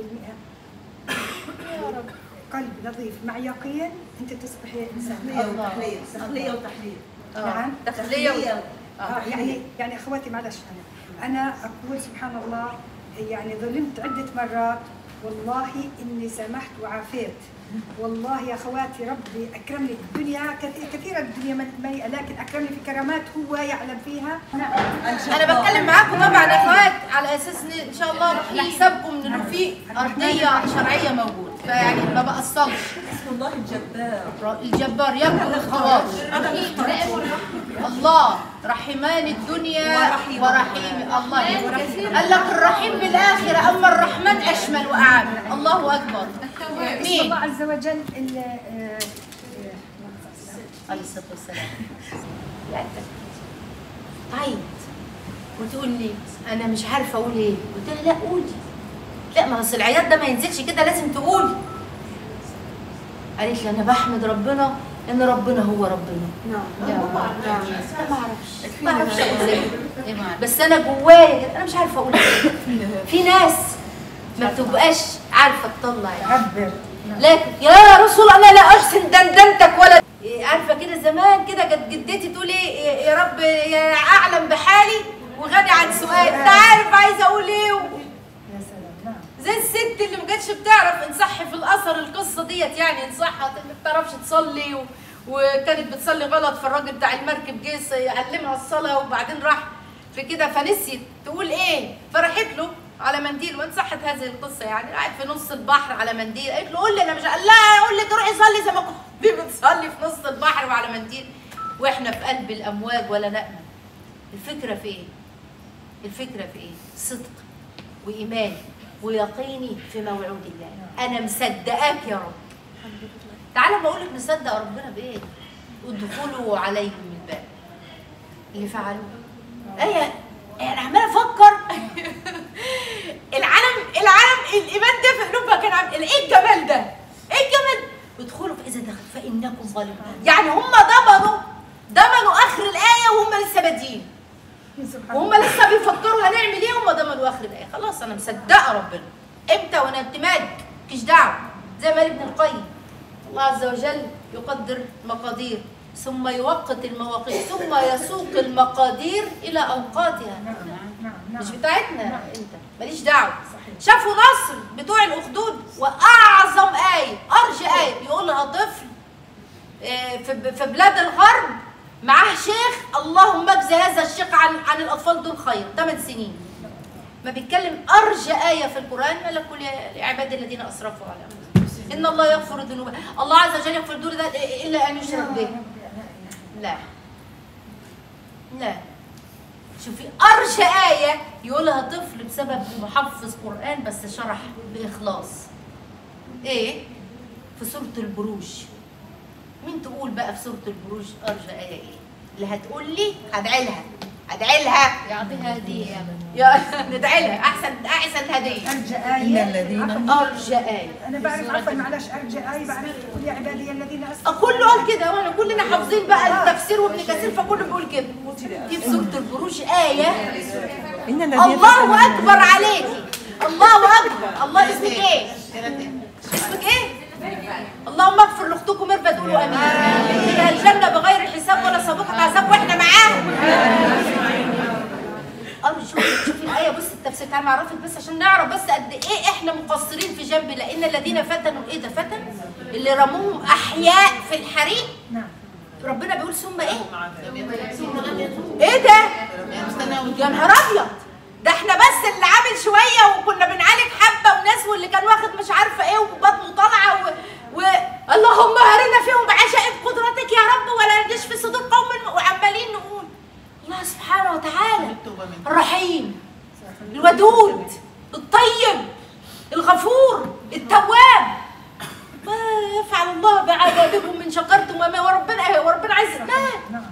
100% قلب نظيف مع يقين انت تصبحي انسان تخليه وتحليل تخليه وتحليل نعم تخلية و- آه يعني يعني اخواتي معلش انا انا اقول سبحان الله يعني ظلمت عده مرات والله اني سمحت وعافيت والله يا اخواتي ربي اكرمني الدنيا كث- كثيره الدنيا مل- مليئه لكن اكرمني في كرامات هو يعلم فيها انا بتكلم معاكم طبعا يا اخوات على اساس ان ان شاء الله نحسبكم انه في ارضيه شرعيه موجود فيعني ما بقصلش اسم الله الجبار الجبار يكبر الخواطر الله رحمان الدنيا ورحيم. ورحيم الله قال لك الرحيم بالاخره اما الرحمن اشمل واعم الله اكبر اسم مين الله عز وجل ال- آه، عليه الصلاه والسلام تعيط وتقول لي انا مش عارفه اقول ايه قلت لها لا قولي لا ما اصل العياط ده ما ينزلش كده لازم تقولي قالت لي انا بحمد ربنا ان ربنا هو ربنا نعم ما اعرفش ما اعرفش اقول ايه بس انا جوايا كده انا مش عارفه اقول ايه في ناس ما بتبقاش عارفه تطلع يعني. عبر لكن يا رسول الله لا احسن دندنتك ولا إيه، عارفه كده زمان كده كانت جدتي تقول ايه إيه، يا رب يا اعلم بحالي وغني عن سؤال انت عارف عايزه اقول ايه و... يا سلام نعم زي الست اللي ما كانتش بتعرف ان صح في الاثر القصه ديت يعني ان صح ما بتعرفش تصلي و... وكانت بتصلي غلط فالراجل بتاع المركب جه يعلمها الصلاه وبعدين راح في كده فنسيت تقول ايه فراحت له على منديل وان صحت هذه القصه يعني قاعد في نص البحر على منديل قالت له قول لي انا مش قال لا قول لك روحي صلي زي ما كنت بتصلي في نص البحر وعلى منديل واحنا في قلب الامواج ولا نأمن الفكره في ايه؟ الفكره في ايه؟ صدق وايمان ويقيني في موعود الله انا مصدقاك يا رب تعالى بقول لك مصدق ربنا بايه ادخلوا عليهم من باب اللي فعلوه ايه انا عماله افكر العالم العالم الايمان ده في قلوبها كان عامل ايه الجمال ده ايه الجمال ادخلوا فاذا دخل فانكم ظالمون يعني هم ضمنوا ضمنوا اخر الايه وهم لسه بادئين سبحان وهم لسه بيفكروا هنعمل ايه هم ضمنوا اخر الايه خلاص انا مصدقه ربنا امتى وانا اعتماد مفيش دعوه زي ما قال ابن القيم الله عز وجل يقدر مقادير ثم يوقت المواقيت ثم يسوق المقادير الى اوقاتها نعم نعم نعم مش بتاعتنا انت ماليش دعوه شافوا نصر بتوع الاخدود واعظم ايه ارجى ايه يقولها طفل آه، في في بلاد الغرب معاه شيخ اللهم اجزي هذا الشيخ عن عن الاطفال دول خير 8 سنين ما بيتكلم ارجى ايه في القران قال لك قل يا عبادي الذين اسرفوا على انفسهم ان الله يغفر الذنوب الله عز وجل يغفر الذنوب ده الا ان يشرك به لا لا شوفي أرجى آية يقولها طفل بسبب محفظ قرآن بس شرح بإخلاص إيه؟ في سورة البروج مين تقول بقى في سورة البروج أرجى آية إيه؟ اللي هتقول لي هدعي لها ادعي لها يعطيها هديه يا بني يا ندعي لها احسن احسن هديه ارجى إن آية الذين ارجى ايه انا بعرف عفوا معلش ارجى آية بعرف قل يا عبادي الذين اسرفوا كله قال كده واحنا كلنا حافظين بقى التفسير وابن كثير فكله بيقول كده في في سوره البروج ايه إن الذين الله اكبر عليكي الله اكبر الله اسمك ايه اسمك ايه اللهم اغفر لاختكم ميرفت قولوا امين ادخلها الجنه بغير حساب ولا سابقه عذاب واحنا معاهم اه شوفي شوفي الايه بص التفسير تعالى نعرفك بس عشان نعرف بس قد ايه احنا مقصرين في جنب لان الذين فتنوا ايه ده فتن اللي رموهم احياء في الحريق نعم ربنا بيقول ثم ايه ايه ده يا نهار ابيض ده احنا بس اللي عامل شويه وكنا بنعالج حبه وناس واللي كان واخد مش عارفه ايه وبطنه طالعه و... و... اللهم ارنا فيهم بعشائم قدرتك يا رب ولا نجش في صدور قوم الم- وعمالين نقول الله سبحانه وتعالى الرحيم الودود الطيب الغفور التواب ما يفعل الله بعذابكم من شكرتم وما وربنا وربنا عايز لا نعم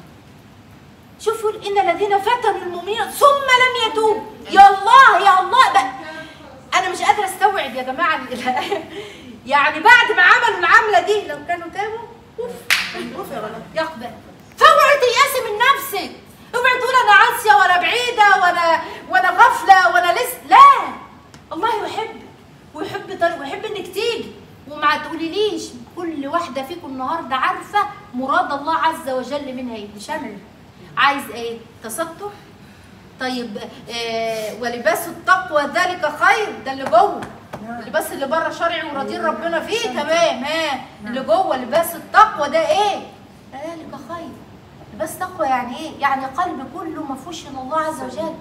شوفوا ان الذين فتنوا المؤمنين ثم لم يتوبوا يا الله يا الله ده انا مش قادره استوعب يا جماعه ال- يعني بعد ما عملوا العمله دي لو كانوا تابوا اوف اوف يقبل فاوعي تيأسي من نفسك اوعي تقول انا عاصيه ولا بعيده ولا ولا غفله ولا لسه لا الله يحبك ويحب طريق ويحب انك تيجي وما تقوليليش كل واحده فيكم النهارده عارفه مراد الله عز وجل منها ايه مش انا عايز ايه تستر طيب آه ولباس التقوى ذلك خير ده اللي جوه اللباس اللي بره شرعي وراضين ربنا فيه تمام ها اللي جوه لباس التقوى ده ايه ذلك خير لباس تقوى يعني ايه يعني قلب كله ما فيهوش الا الله عز وجل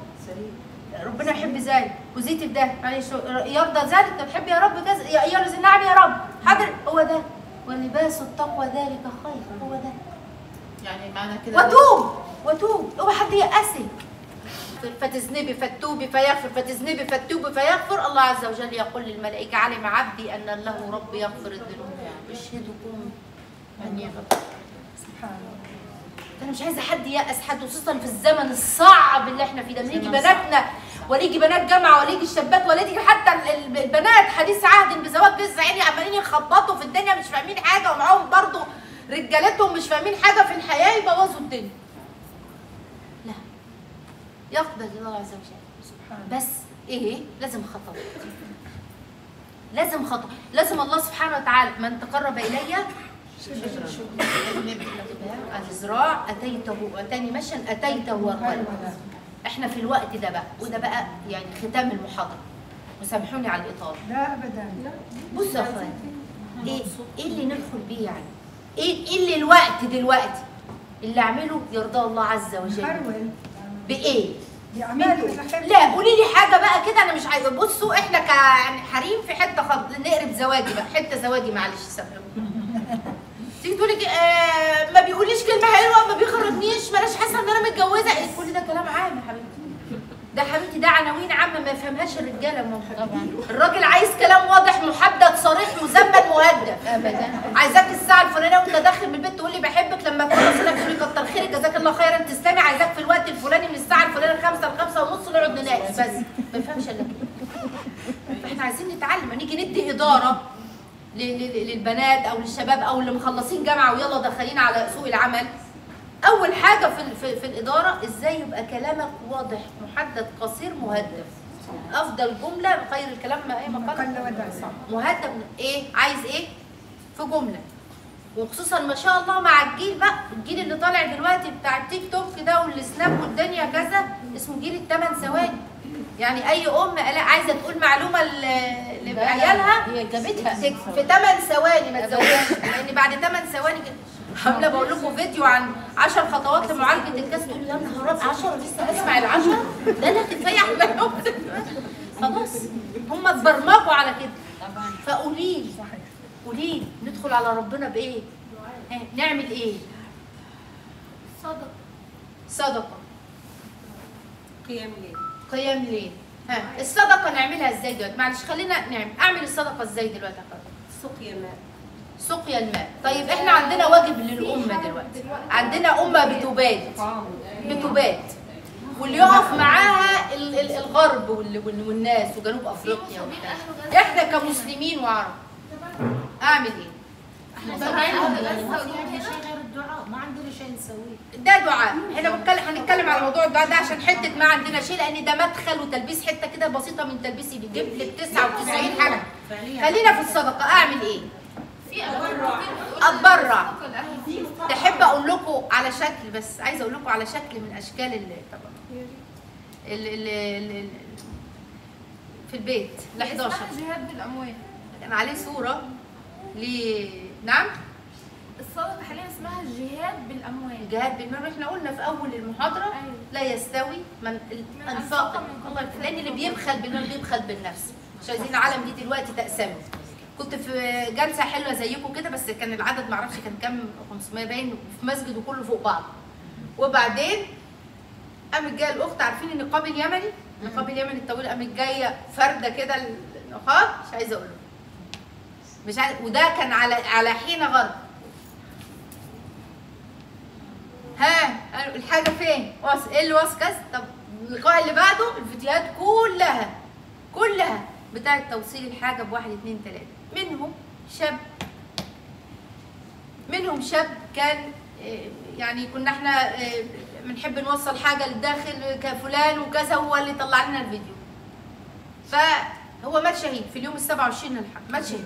ربنا يحب ذلك وزيت بده معلش يرضى ذلك طب تحب يا رب كذا يا ايها الذين نعم يا رب حاضر هو ده ولباس التقوى ذلك خير هو ده يعني معنى كده وتوب وتوب اوعى حد يأسك فتذنبي فتوبي فيغفر فتذنبي فتوبي فيغفر الله عز وجل يقول للملائكة علم عبدي أن له رب يغفر الذنوب يشهدكم أني غفور سبحان الله انا مش عايزه حد يأس حد خصوصا في الزمن الصعب اللي احنا فيه ده لما يجي بناتنا ولا يجي بنات جامعه ولا يجي الشابات ولا يجي حتى ال- ال- البنات حديث عهد بزواج لسه عيني عمالين يخبطوا في الدنيا مش فاهمين حاجه ومعاهم برضو رجالتهم مش فاهمين حاجه في الحياه يبوظوا الدنيا لا يقبل الله عز وجل سبحان بس ايه لازم خطوه لازم خطوه لازم الله سبحانه وتعالى من تقرب الي الذراع اتيته اتاني مشيا اتيته وقلبا احنا في الوقت ده بقى وده بقى يعني ختام المحاضره وسامحوني على الاطاله لا ابدا بصوا يا اخوان ايه ايه اللي ندخل بيه يعني ايه ايه اللي الوقت دلوقتي اللي اعمله يرضى الله عز وجل حرول بايه باعمال الخير لا قولي لي حاجه بقى كده انا مش عايزه بصوا احنا كحريم في حته خط نقرب زواجي بقى حته زواجي معلش سامحوني تيجي تقولي ك- آه ما بيقوليش كلمه حلوه ما بيخرجنيش مالهاش حاسه ان انا متجوزه إيه كل ده كلام عام يا حبيبتي ده حبيبتي ده عناوين عامه ما يفهمهاش الرجاله ما طبعا الراجل عايز كلام واضح محدد صريح مزمن مهدد ابدا عايزاك الساعه الفلانيه وانت داخل من البيت تقول لي بحبك لما تخلص لك تقول لي كتر خيرك جزاك الله خيرا تسلمي عايزاك في الوقت الفلاني من الساعه الفلانيه 5 ل 5 ونص نقعد نناقش بس ما يفهمش الا كده فاحنا عايزين نتعلم نيجي ندي اداره ل- ل- للبنات او للشباب او اللي مخلصين جامعه ويلا داخلين على سوق العمل اول حاجه في ال- في, في الاداره ازاي يبقى كلامك واضح محدد قصير مهدف افضل جمله خير الكلام ما ايه مقال قل ودل مهدب ايه عايز ايه في جمله وخصوصا ما شاء الله مع الجيل بقى الجيل اللي طالع دلوقتي بتاع التيك توك ده والسناب والدنيا كذا اسمه جيل الثمان ثواني يعني اي ام قال- عايزه تقول معلومه ل- لعيالها هي جابتها في 8 ثواني ما تزودش لان بعد 8 ثواني كده عامله بقول لكم فيديو عن 10 خطوات لمعالجه الكاس تقول يا نهار ابيض 10 لسه اسمع ال 10 ده انا كفايه على خلاص هم اتبرمجوا على كده طبعا فقولي لي قولي لي ندخل على ربنا بايه؟ ها، نعمل ايه؟ صدق صدقه قيام ليل قيام ليل ها الصدقه نعملها ازاي دلوقتي؟ معلش خلينا نعمل اعمل الصدقه ازاي دلوقتي يا حضرتك؟ سقيا ماء سقيا الماء طيب احنا عندنا واجب للأمة دلوقتي عندنا أمة بتبات بتبات واللي يقف معاها ال- ال- الغرب وال- وال- والناس وجنوب افريقيا وبتاع. احنا كمسلمين وعرب اعمل ايه؟ شيء غير الدعاء ما عندنا شيء نسويه ده دعاء احنا بنتكلم هنتكلم على موضوع الدعاء ده عشان حته ما عندنا شيء لان ده مدخل وتلبيس حته كده بسيطه من تلبيسي بيجيب لك 99 حاجه خلينا في الصدقه اعمل ايه؟ اتبرع تحب اقول لكم على شكل بس عايزه اقول لكم على شكل من اشكال ال طبعا ال ال ال ال في البيت ال 11 جهاد بالاموال كان عليه صوره ل نعم الصدقه حاليا اسمها الجهاد بالاموال الجهاد بالمال احنا قلنا في اول المحاضره أيوة. لا يستوي من من انفاق أنفق من الله يفتح. لان اللي بيبخل بالمال بيبخل بالنفس مش عايزين العالم دي دلوقتي تقسمه كنت في جلسه حلوه زيكم كده بس كان العدد معرفش كان كام 500 باين في مسجد وكله فوق بعض وبعدين قامت جايه الاخت عارفين النقاب اليمني النقاب اليمني الطويل قامت جايه فرده كده النقاب مش عايزه اقول مش عايز وده كان على على حين غرب ها قالوا الحاجه فين واصل ايه اللي واصل كذا طب اللقاء اللي بعده الفيديوهات كلها كلها بتاعه توصيل الحاجه بواحد اتنين تلاته منهم شاب منهم شاب كان آه، يعني كنا احنا آه، بنحب نوصل حاجه للداخل كفلان وكذا هو اللي طلع لنا الفيديو فهو مات شهيد في اليوم ال 27 للحرب مات شهيد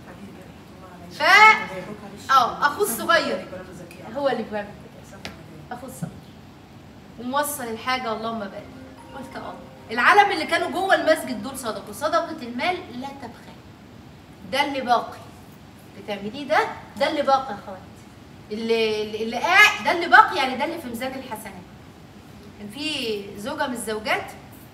ف اه اخوه الصغير هو اللي بيعمل كده اخوه الصغير وموصل الحاجه اللهم بارك قلت اه العالم اللي كانوا جوه المسجد دول صدقوا صدقه المال لا تبخل ده اللي باقي اللي تعمليه ده ده اللي باقي يا اخوات اللي اللي- اللي قاعد ده اللي باقي يعني ده اللي في ميزان الحسنات كان في زوجه من الزوجات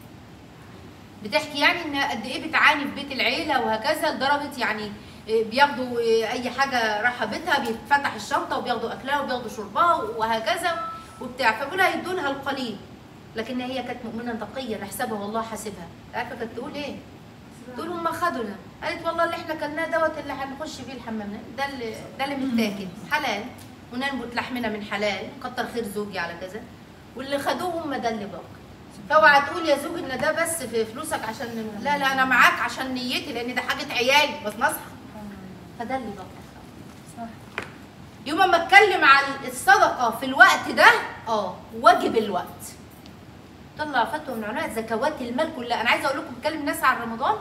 بتحكي يعني ان قد ايه بتعاني في بيت العيله وهكذا لدرجه يعني إيه بياخدوا إيه اي حاجه رايحه بيتها بيتفتح الشنطه وبياخدوا اكلها وبياخدوا شربها وهكذا وبتاع فبيقولوا هيدوا لها القليل لكن هي كانت مؤمنه تقيه نحسبها والله حاسبها عارفه كانت تقول ايه؟ تقول هم خدونا قالت والله اللي احنا كلناه دوت اللي هنخش فيه الحمام ده اللي ده اللي متاكل حلال وننبت لحمنا من حلال كتر خير زوجي على كذا واللي خدوه هم ده اللي باقي فاوعى تقول يا زوج ان ده بس في فلوسك عشان لا لا انا معاك عشان نيتي لان ده حاجه عيالي بس نصحى فده اللي باقي صح يوم ما اتكلم عن الصدقه في الوقت ده اه واجب الوقت طلع فتوى من علماء زكوات المال كلها انا عايزه اقول لكم بتكلم الناس عن رمضان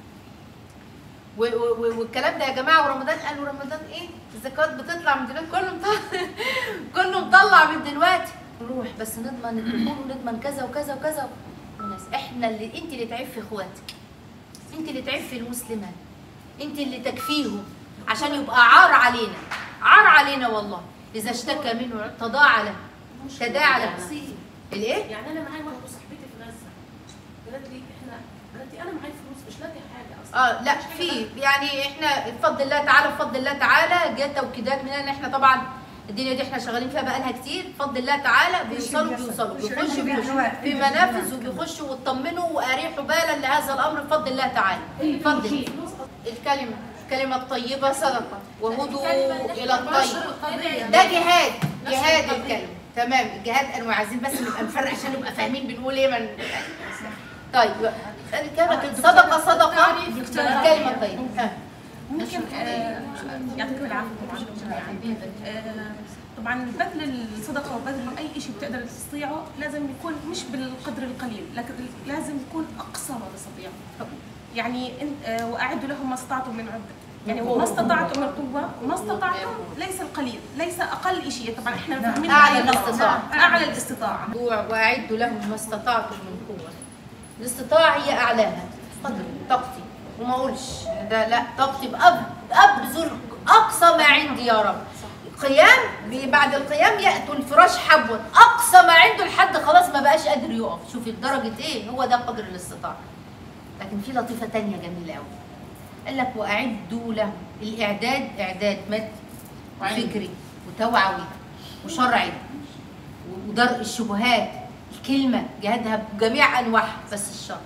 و- و- و- والكلام ده يا جماعه ورمضان قالوا رمضان ايه الزكوات بتطلع من دلوقتي كله مطلع كله مطلع من دلوقتي نروح بس نضمن الدخول ونضمن كذا وكذا وكذا والناس احنا اللي انت اللي تعب في اخواتك انت اللي تعب في المسلمات انت اللي تكفيهم عشان يبقى عار علينا عار علينا والله اذا اشتكى منه تضاعى له تداعى له الايه يعني انا معايا واحده صاحبتي في غزه قالت لي احنا قالت لي انا معايا فلوس مش لاقي حاجه اصلا اه لا في يعني احنا بفضل الله تعالى بفضل الله تعالى جت توكيدات مننا ان احنا طبعا الدنيا دي احنا شغالين فيها بقالها كتير بفضل الله تعالى بيوصلوا بيوصلوا بيخشوا بيخشوا في منافذ وبيخشوا ويطمنوا واريحوا بالا لهذا الامر بفضل الله تعالى بفضل الكلمه الكلمه الطيبه صدقه وهدوا الى الطيب ده جهاد جهاد الكلمه تمام الجهاد انواع عايزين بس نبقى نفرق عشان نبقى فاهمين بنقول ايه من طيب الكلمه صدقه صدقه الكلمه الطيبه ها. ممكن آه، يعطيكم العافيه طبعا جميعا آه، طبعا بذل الصدقه وبذل اي شيء بتقدر تستطيعه لازم يكون مش بالقدر القليل لكن لازم يكون اقصى ما تستطيع يعني إن- آه، واعدوا لهم ما استطعتم من عده يعني وما استطعتم من قوه وما استطعتم ليس القليل ليس اقل شيء طبعا احنا فاهمين أعلى الآية غلط. الاستطاعة. اعلى الاستطاعه واعدوا لهم ما استطعتم من قوه الاستطاعه هي اعلاها قدر طاقتي وما اقولش ده لا طاقتي بأب ابذل اقصى ما عندي يا رب قيام بي- بعد القيام ياتوا الفراش حبوا اقصى ما عنده لحد خلاص ما بقاش قادر يقف شوفي لدرجه ايه هو ده قدر الاستطاعه لكن في لطيفه تانية جميله قوي قال لك واعدوا لهم الاعداد اعداد مادي وفكري وتوعوي وشرعي ودرء الشبهات الكلمة جهادها بجميع أنواعها بس الشرط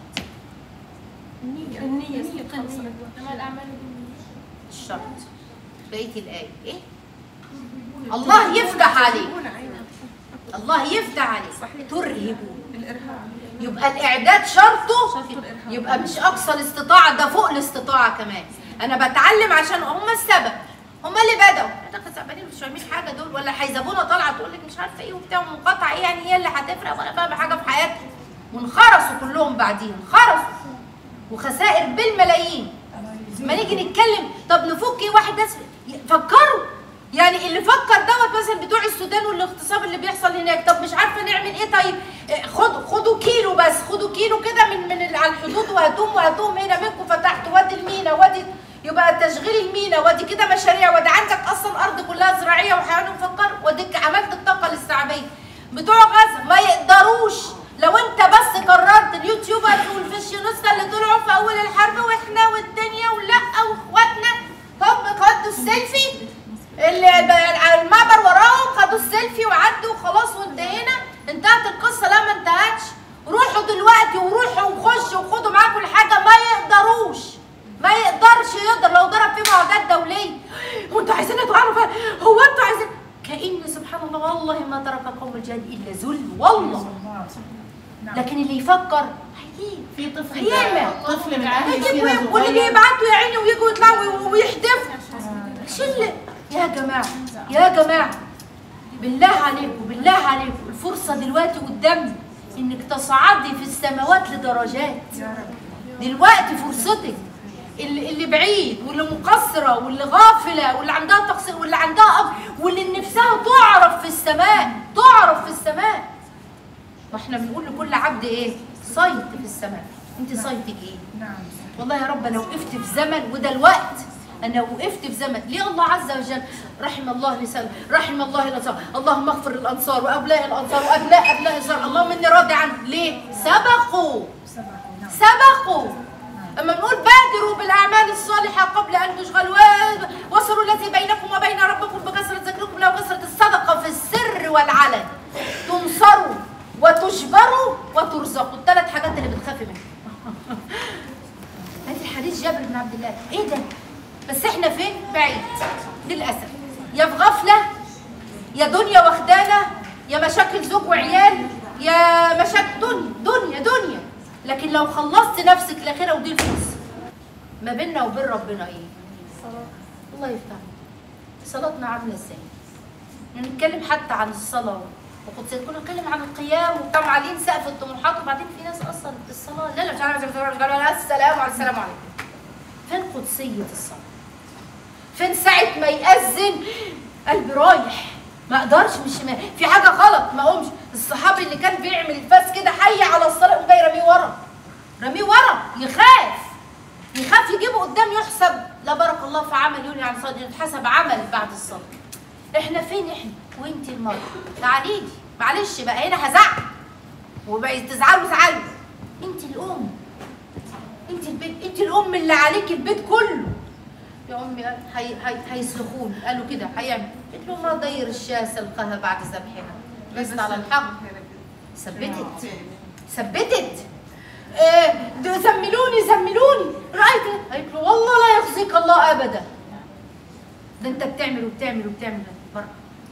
النية النية انما الاعمال بالنية الشرط بقية الآية إيه؟ الله يفتح عليك الله يفتح عليك ترهبون الارهاب يبقى الاعداد شرطه شرط الإرهاب. يبقى مش اقصى الاستطاعه ده فوق الاستطاعه كمان انا بتعلم عشان هم السبب هم اللي بدأوا ده خزعبانين مش فاهمين حاجه دول ولا حيزبونه طالعه تقول لك مش عارفه ايه وبتاع ومقاطعه ايه يعني هي اللي هتفرق ولا فاهمه حاجه في حياتهم وانخرسوا كلهم بعدين انخرسوا وخسائر بالملايين ما نيجي نتكلم طب نفك ايه واحد بس فكروا يعني اللي فكر دوت مثلا بتوع السودان والاغتصاب اللي بيحصل هناك طب مش عارفه نعمل ايه طيب إيه، خدوا خدوا كيلو بس خدوا كيلو كده من من ال- على الحدود وهاتوهم وهاتوهم هنا منكم فتحتوا وادي المينا وادي يبقى تشغيل المينا وادي كده مشاريع وادي عندك اصلا ارض كلها زراعيه وحيوان مفكر واديك عملت الطاقه الاستيعابيه بتوع غزه ما يقدروش لو انت بس قررت اليوتيوبر والفاشيونيستا اللي طلعوا في اول الحرب واحنا والدنيا ولا واخواتنا هم خدوا السيلفي اللي ب- على المعبر وراهم خدوا السيلفي وعدوا وخلاص وانتهينا انتهت القصه لا ما انتهتش روحوا دلوقتي وروحوا وخشوا وخدوا معاكم الحاجه ما يقدروش ما يقدرش يقدر لو ضرب فيه معادات دوليه وانتوا عايزين تتوعروا فيها هو انتوا عايزين كأن سبحان الله والله ما ترك قوم الجهاد الا ذل والله لكن اللي يفكر هيجيب في طفل هيعمل. طفل من اهل هيجيب سينا وي- واللي صغير بيبعتوا يا عيني ويجوا يطلعوا وي- ويحدفوا شله يا جماعه يا جماعه بالله عليكم بالله عليكم الفرصه دلوقتي قدامنا انك تصعدي في السماوات لدرجات دلوقتي فرصتك اللي, اللي بعيد واللي مقصره واللي غافله واللي عندها تقصير واللي عندها أب واللي نفسها تعرف في السماء تعرف في السماء ما احنا بنقول لكل عبد ايه صيت في السماء انت صيتك ايه نعم والله يا رب انا وقفت في زمن وده الوقت انا وقفت في زمن ليه الله عز وجل رحم الله لسان رحم الله الانصار اللهم اغفر للانصار وابناء الانصار وابناء ابناء الانصار اللهم اني راضي عنهم ليه سبقوا سبقوا نعم سبقوا اما نقول بادروا بالاعمال الصالحه قبل ان تشغلوا و- وصلوا التي بينكم وبين ربكم بكثره ذكركم له كثره الصدقه في السر والعلن تنصروا وتجبروا وترزقوا الثلاث حاجات اللي بتخافي منها هذه حديث جابر بن عبد الله ايه ده بس احنا فين بعيد للاسف يا في غفله يا دنيا واخدانا يا مشاكل زوج وعيال يا مشاكل دنيا دنيا دنيا لكن لو خلصت نفسك لاخره ودي الفلوس ما بيننا وبين ربنا ايه الله يفتح صلاتنا عامله ازاي نتكلم حتى عن الصلاه وقدسية كنا نتكلم عن القيام وبتاع عاليين سقف الطموحات وبعدين في ناس اصلا الصلاه لا لا مش عارفه السلام على السلام عليكم فين قدسيه الصلاه فين ساعة ما يأذن قلبي رايح ما اقدرش مش ما في حاجة غلط ما اقومش الصحابي اللي كان بيعمل الفاس كده حي على الصلاة يقوم جاي راميه ورا راميه ورا يخاف يخاف يجيبه قدام يحسب لا بارك الله في عمل يوني عن صدر يتحسب عمل بعد الصلاة احنا فين احنا وانت المرة تعالي لي معلش بقى هنا هزعل وبقى تزعلوا زعلوا انت الام انت البيت انت الام اللي عليك البيت كله يا امي هي هي هيسلخوني قالوا كده هيعمل قلت له ما ضير الشاة سلقها بعد ذبحها بس على الحق ثبتت ثبتت آه، ده زملوني زملوني رايت قالت له والله لا يخزيك الله ابدا ده انت بتعمل وبتعمل وبتعمل بره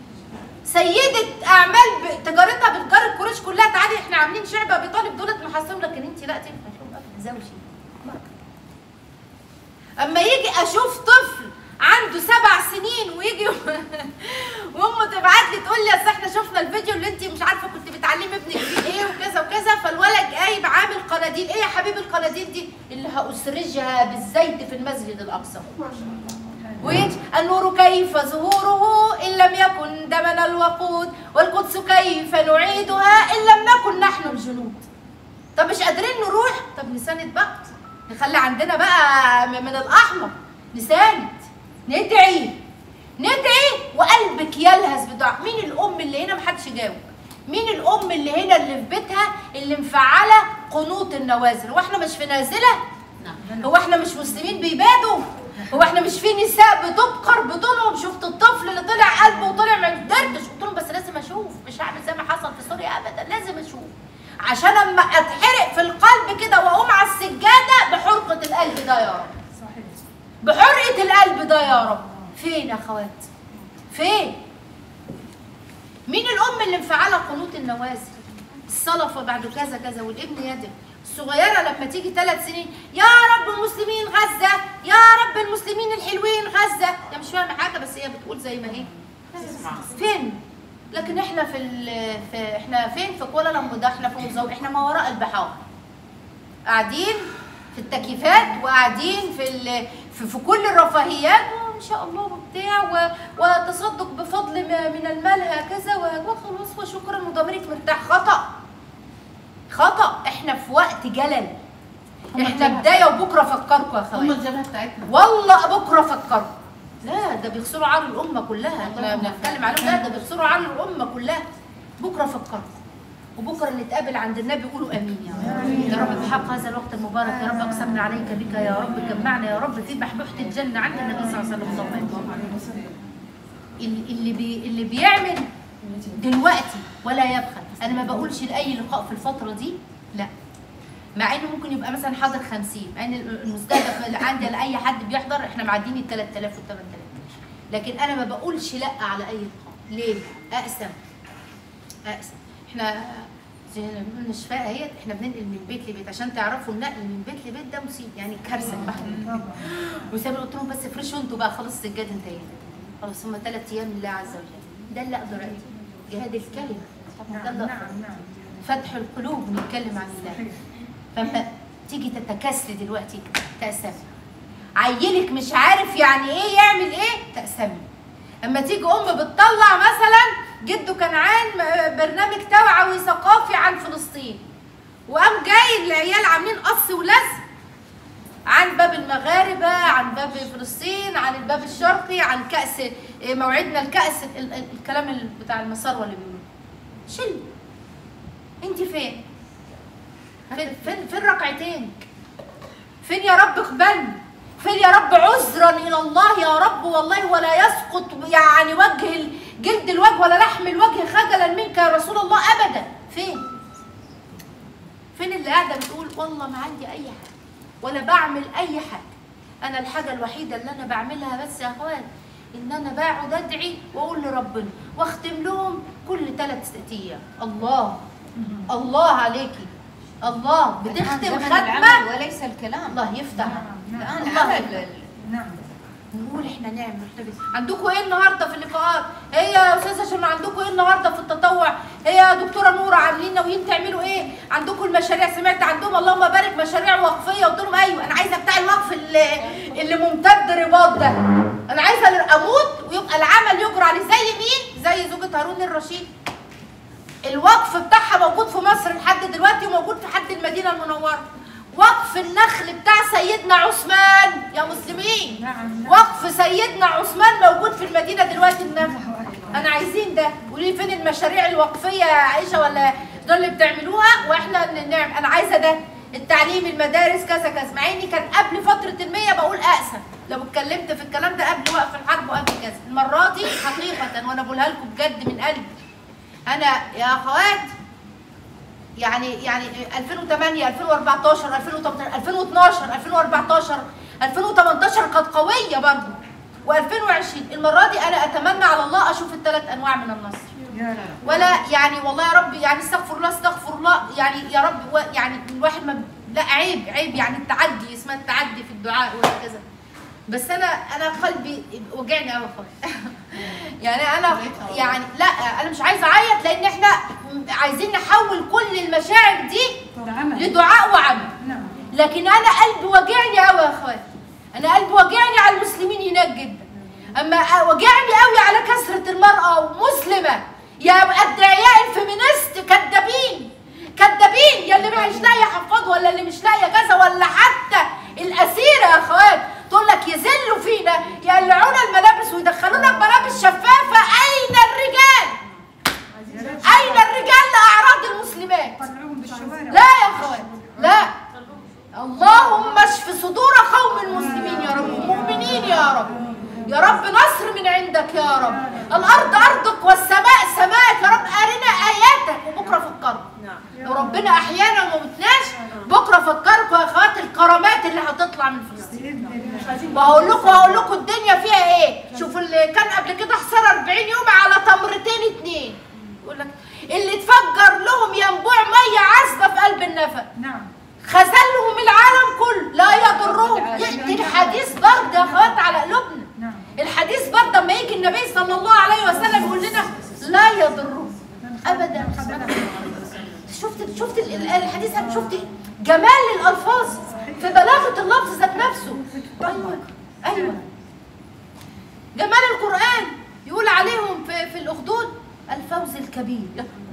سيدة أعمال ب- تجارتها بتجارة قريش كلها تعالي احنا عاملين شعب أبي طالب دولت محصلهم لكن انت لا تنفع لهم أبدا زوجي اما يجي اشوف طفل عنده سبع سنين ويجي وامه تبعت لي تقول لي اصل احنا شفنا الفيديو اللي انت مش عارفه كنت بتعلمي ابنك فيه ايه وكذا وكذا فالولد جايب عامل قناديل ايه يا حبيبي القناديل دي اللي هاسرجها بالزيت في المسجد الاقصى ويج النور كيف ظهوره ان لم يكن دمنا الوقود والقدس كيف نعيدها ان لم نكن نحن الجنود طب مش قادرين نروح طب نساند بقى نخلي عندنا بقى م- من الاحمر نساند ندعي ندعي وقلبك يلهث بدعاء مين الام اللي هنا محدش يجاوب مين الام اللي هنا اللي في بيتها اللي مفعله قنوط النوازل هو احنا مش في نازله هو احنا مش مسلمين بيبادوا هو احنا مش في نساء بتبقر بطولهم شفت الطفل اللي طلع قلبه وطلع ما قدرتش قلت لهم بس لازم اشوف مش هعمل زي ما حصل في سوريا ابدا لازم اشوف عشان اما اتحرق في القلب كده واقوم على السجاده بحرقه القلب ده يا رب صحيح بحرقه القلب ده يا رب فين يا اخوات فين مين الام اللي مفعله قنوت النوازل الصلاه بعد كذا كذا والابن يدعي الصغيره لما تيجي ثلاث سنين يا رب المسلمين غزه يا رب المسلمين الحلوين غزه هي مش فاهمه حاجه بس هي بتقول زي ما هي فين لكن احنا في, ال- في احنا فين في كوالالمبور ده احنا في مزو... احنا ما وراء البحار قاعدين في التكييفات وقاعدين في ال... في, في كل الرفاهيات وان شاء الله وبتاع و... وتصدق بفضل ما من المال هكذا و- وخلاص وشكرا وضميرك مرتاح خطا خطا احنا في وقت جلل احنا بدايه وبكره فكركم يا هم اخوات الجبهه بتاعتنا والله بكره فكروا لا ده بيخسروا عار الامه كلها احنا بنتكلم عليهم لا ده بيخسروا عار الامه كلها بكره فكروا وبكره نتقابل عند النبي قولوا امين يا رب يا رب بحق هذا الوقت المبارك يا رب اقسمنا عليك بك يا رب جمعنا يا رب في محبوحه الجنه عند النبي صلى الله عليه وسلم اللهم آمين. اللي اللي بي اللي بيعمل دلوقتي ولا يبخل انا ما بقولش لاي لقاء في الفتره دي لا مع انه ممكن يبقى مثلا حاضر 50 مع ان المستهدف اللي عندي لاي حد بيحضر احنا معديين ال 3000 وال 8000 لكن انا ما بقولش لا على اي لقاء ليه؟ اقسم اقسم احنا زي ما بنقول الشفاء اهيت احنا بننقل من بيت لبيت عشان تعرفوا النقل من بيت لبيت ده مصيبه يعني كارثه لوحده وسامي قلت لهم بس افرشوا انتوا بقى خلاص السجاد انتهينا خلاص هم ثلاث ايام لله عز وجل ده اللي اقدر اقوله جهاد الكلمه ده اللي أقدر أقوله. فتح القلوب نتكلم عن الله فما تيجي تتكاسلي دلوقتي تأسمي عيلك مش عارف يعني ايه يعمل ايه تأسمي اما تيجي ام بتطلع مثلا جده كنعان م- برنامج توعوي ثقافي عن فلسطين وقام جاي العيال عاملين قص ولزق عن باب المغاربة عن باب فلسطين عن الباب الشرقي عن كأس إيه، موعدنا الكأس ال- ال- الكلام ال- بتاع المسار اللي بيقولوه شل انت فين فين فين, فين ركعتين فين يا رب اقبلني فين يا رب عذرا الى الله يا رب والله ولا يسقط يعني وجه ال- جلد الوجه ولا لحم الوجه خجلا منك يا رسول الله ابدا فين فين اللي قاعده بتقول والله ما عندي اي حاجه ولا بعمل اي حاجه انا الحاجه الوحيده اللي انا بعملها بس يا اخوان ان انا بقعد ادعي واقول لربنا واختم لهم كل ثلاث ايام الله الله عليكي الله بتختم ختمه وليس الكلام الله يفتح الان الله عمل نعم نقول احنا نعمل نحتفل عندكم ايه النهارده في اللقاءات؟ هي يا استاذه شنو عندكم ايه النهارده في التطوع؟ هي يا دكتوره نوره عاملين ناويين تعملوا ايه؟ عندكم المشاريع سمعت عندهم اللهم بارك مشاريع وقفيه قلت لهم ايوه انا عايزه بتاع الوقف اللي اللي ممتد رباط ده انا عايزه اموت ويبقى العمل يجرى عليه زي مين؟ زي زوجة هارون الرشيد الوقف بتاعها موجود في مصر لحد دلوقتي وموجود في حد المدينه المنوره وقف النخل بتاع سيدنا عثمان يا مسلمين نعم نعم وقف سيدنا عثمان موجود في المدينه دلوقتي النخل انا عايزين ده قولي فين المشاريع الوقفيه يا عائشه ولا دول اللي بتعملوها واحنا ن- نعمل انا عايزه ده التعليم المدارس كذا كذا مع اني كان قبل فتره المية بقول اقسم لو اتكلمت في الكلام ده قبل وقف الحرب وقبل كذا المره دي حقيقه وانا بقولها لكم بجد من قلبي انا يا اخوات يعني يعني 2008 2014 2018 2012 2014 2018 كانت قويه برضه و2020 المره دي انا اتمنى على الله اشوف الثلاث انواع من النصر يا رب ولا يعني والله يا رب يعني استغفر الله استغفر الله يعني يا رب و- يعني الواحد ما لا عيب عيب يعني التعدي اسمها التعدي في الدعاء وهكذا بس انا انا قلبي وجعني قوي خالص يعني انا يعني لا انا مش عايزه اعيط لان احنا عايزين نحول كل المشاعر دي عمل لدعاء وعمل نعم لكن انا قلبي وجعني قوي يا اخواتي انا قلبي وجعني على المسلمين هناك جدا اما وجعني قوي على كثره المراه ومسلمه يا الدعياء الفيمينيست كدابين كدابين يا اللي مش لاقيه حفاظ ولا اللي مش لاقيه كذا ولا حتى الاسيره يا اخوات تقول لك يذلوا فينا يقلعونا الملابس ويدخلونا بملابس شفافه اين الرجال؟ اين الرجال لاعراض المسلمات؟ طلعوهم بالشوارع لا يا اخوان لا اللهم اشف صدور قوم المسلمين يا رب مؤمنين يا رب يا رب نصر من عندك يا رب الارض ارضك والسماء سماك يا رب ارنا اياتك وبكره فكروا لو ربنا احيانا وما متناش بكره فكركم يا اخوات الكرامات اللي هتطلع من فلسطين باذن الله وهقول لكم هقول لكم الدنيا فيها ايه شوفوا اللي كان قبل كده حصار 40 يوم على تمرتين اتنين يقول لك اللي تفجر لهم ينبوع ميه عذبه في قلب النفق نعم خذلهم العالم كله لا يضرهم يأتي الحديث برد يا اخوات على قلوبنا نعم الحديث برد لما يجي النبي صلى الله عليه وسلم يقول لنا لا يضرهم ابدا شفت شفت ال- ال- الحديث شفت جمال الالفاظ في بلاغه اللفظ ذات نفسه ايوه ايوه جمال القران يقول عليهم في, في الاخدود الفوز الكبير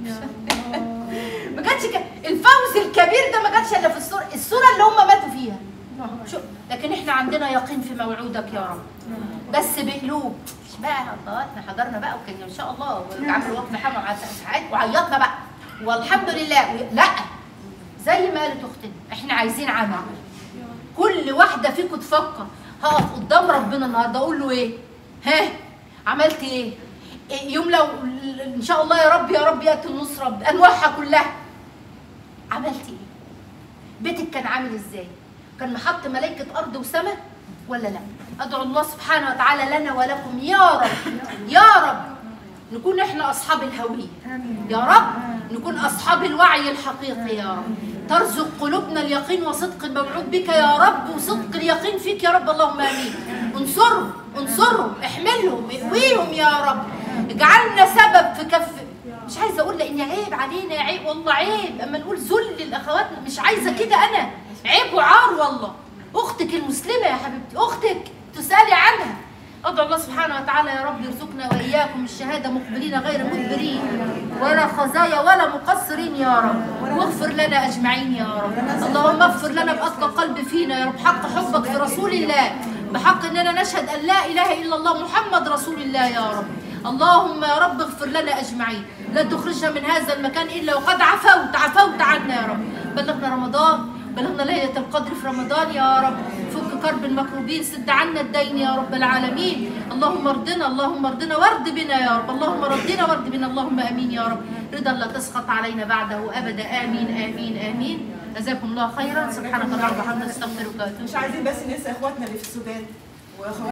ما جاتش ك- الفوز الكبير ده ما جاتش الا في السوره السوره اللي هم ماتوا فيها شو لكن احنا عندنا يقين في موعودك يا رب بس بقلوب مش بقى الله احنا حضرنا بقى وكان ان شاء الله وعملوا وقت حمر على ساعات وعيطنا بقى والحمد لله و- لا زي ما قالت اختنا احنا عايزين عمل كل واحده فيكم تفكر هقف قدام ربنا النهارده اقول له ايه ها عملت ايه إيه يوم لو ان شاء الله يا رب يا رب ياتي النصره بانواعها كلها عملت ايه بيتك كان عامل ازاي كان محط ملائكه ارض وسماء ولا لا ادعو الله سبحانه وتعالى لنا ولكم يا رب يا رب نكون احنا اصحاب الهويه امين يا رب نكون اصحاب الوعي الحقيقي يا رب ترزق قلوبنا اليقين وصدق الموعود بك يا رب وصدق اليقين فيك يا رب اللهم امين انصرهم انصرهم احملهم اقويهم يا رب اجعلنا سبب في كف مش عايزه اقول لان عيب علينا يا عيب والله عيب اما نقول ذل الاخوات مش عايزه كده انا عيب وعار والله اختك المسلمه يا حبيبتي اختك تسالي عنها ادعو الله سبحانه وتعالى يا رب يرزقنا واياكم الشهاده مقبلين غير مدبرين ولا خزايا ولا مقصرين يا رب واغفر لنا اجمعين يا رب اللهم اغفر لنا باتقى قلب فينا يا رب حق حبك في رسول الله بحق اننا نشهد ان لا اله الا الله محمد رسول الله يا رب اللهم يا رب اغفر لنا اجمعين لا تخرجنا من هذا المكان الا وقد عفوت عفوت عنا يا رب بلغنا رمضان بلغنا ليلة القدر في رمضان يا رب فك كرب المكروبين سد عنا الدين يا رب العالمين اللهم ارضنا اللهم ارضنا وارض بنا يا رب اللهم ردنا وارض بنا اللهم امين يا رب رضا لا تسخط علينا بعده ابدا امين امين امين جزاكم الله خيرا سبحانك اللهم وبحمدك استغفرك واتوب مش عايزين بس ننسى اخواتنا اللي في السودان واخواتنا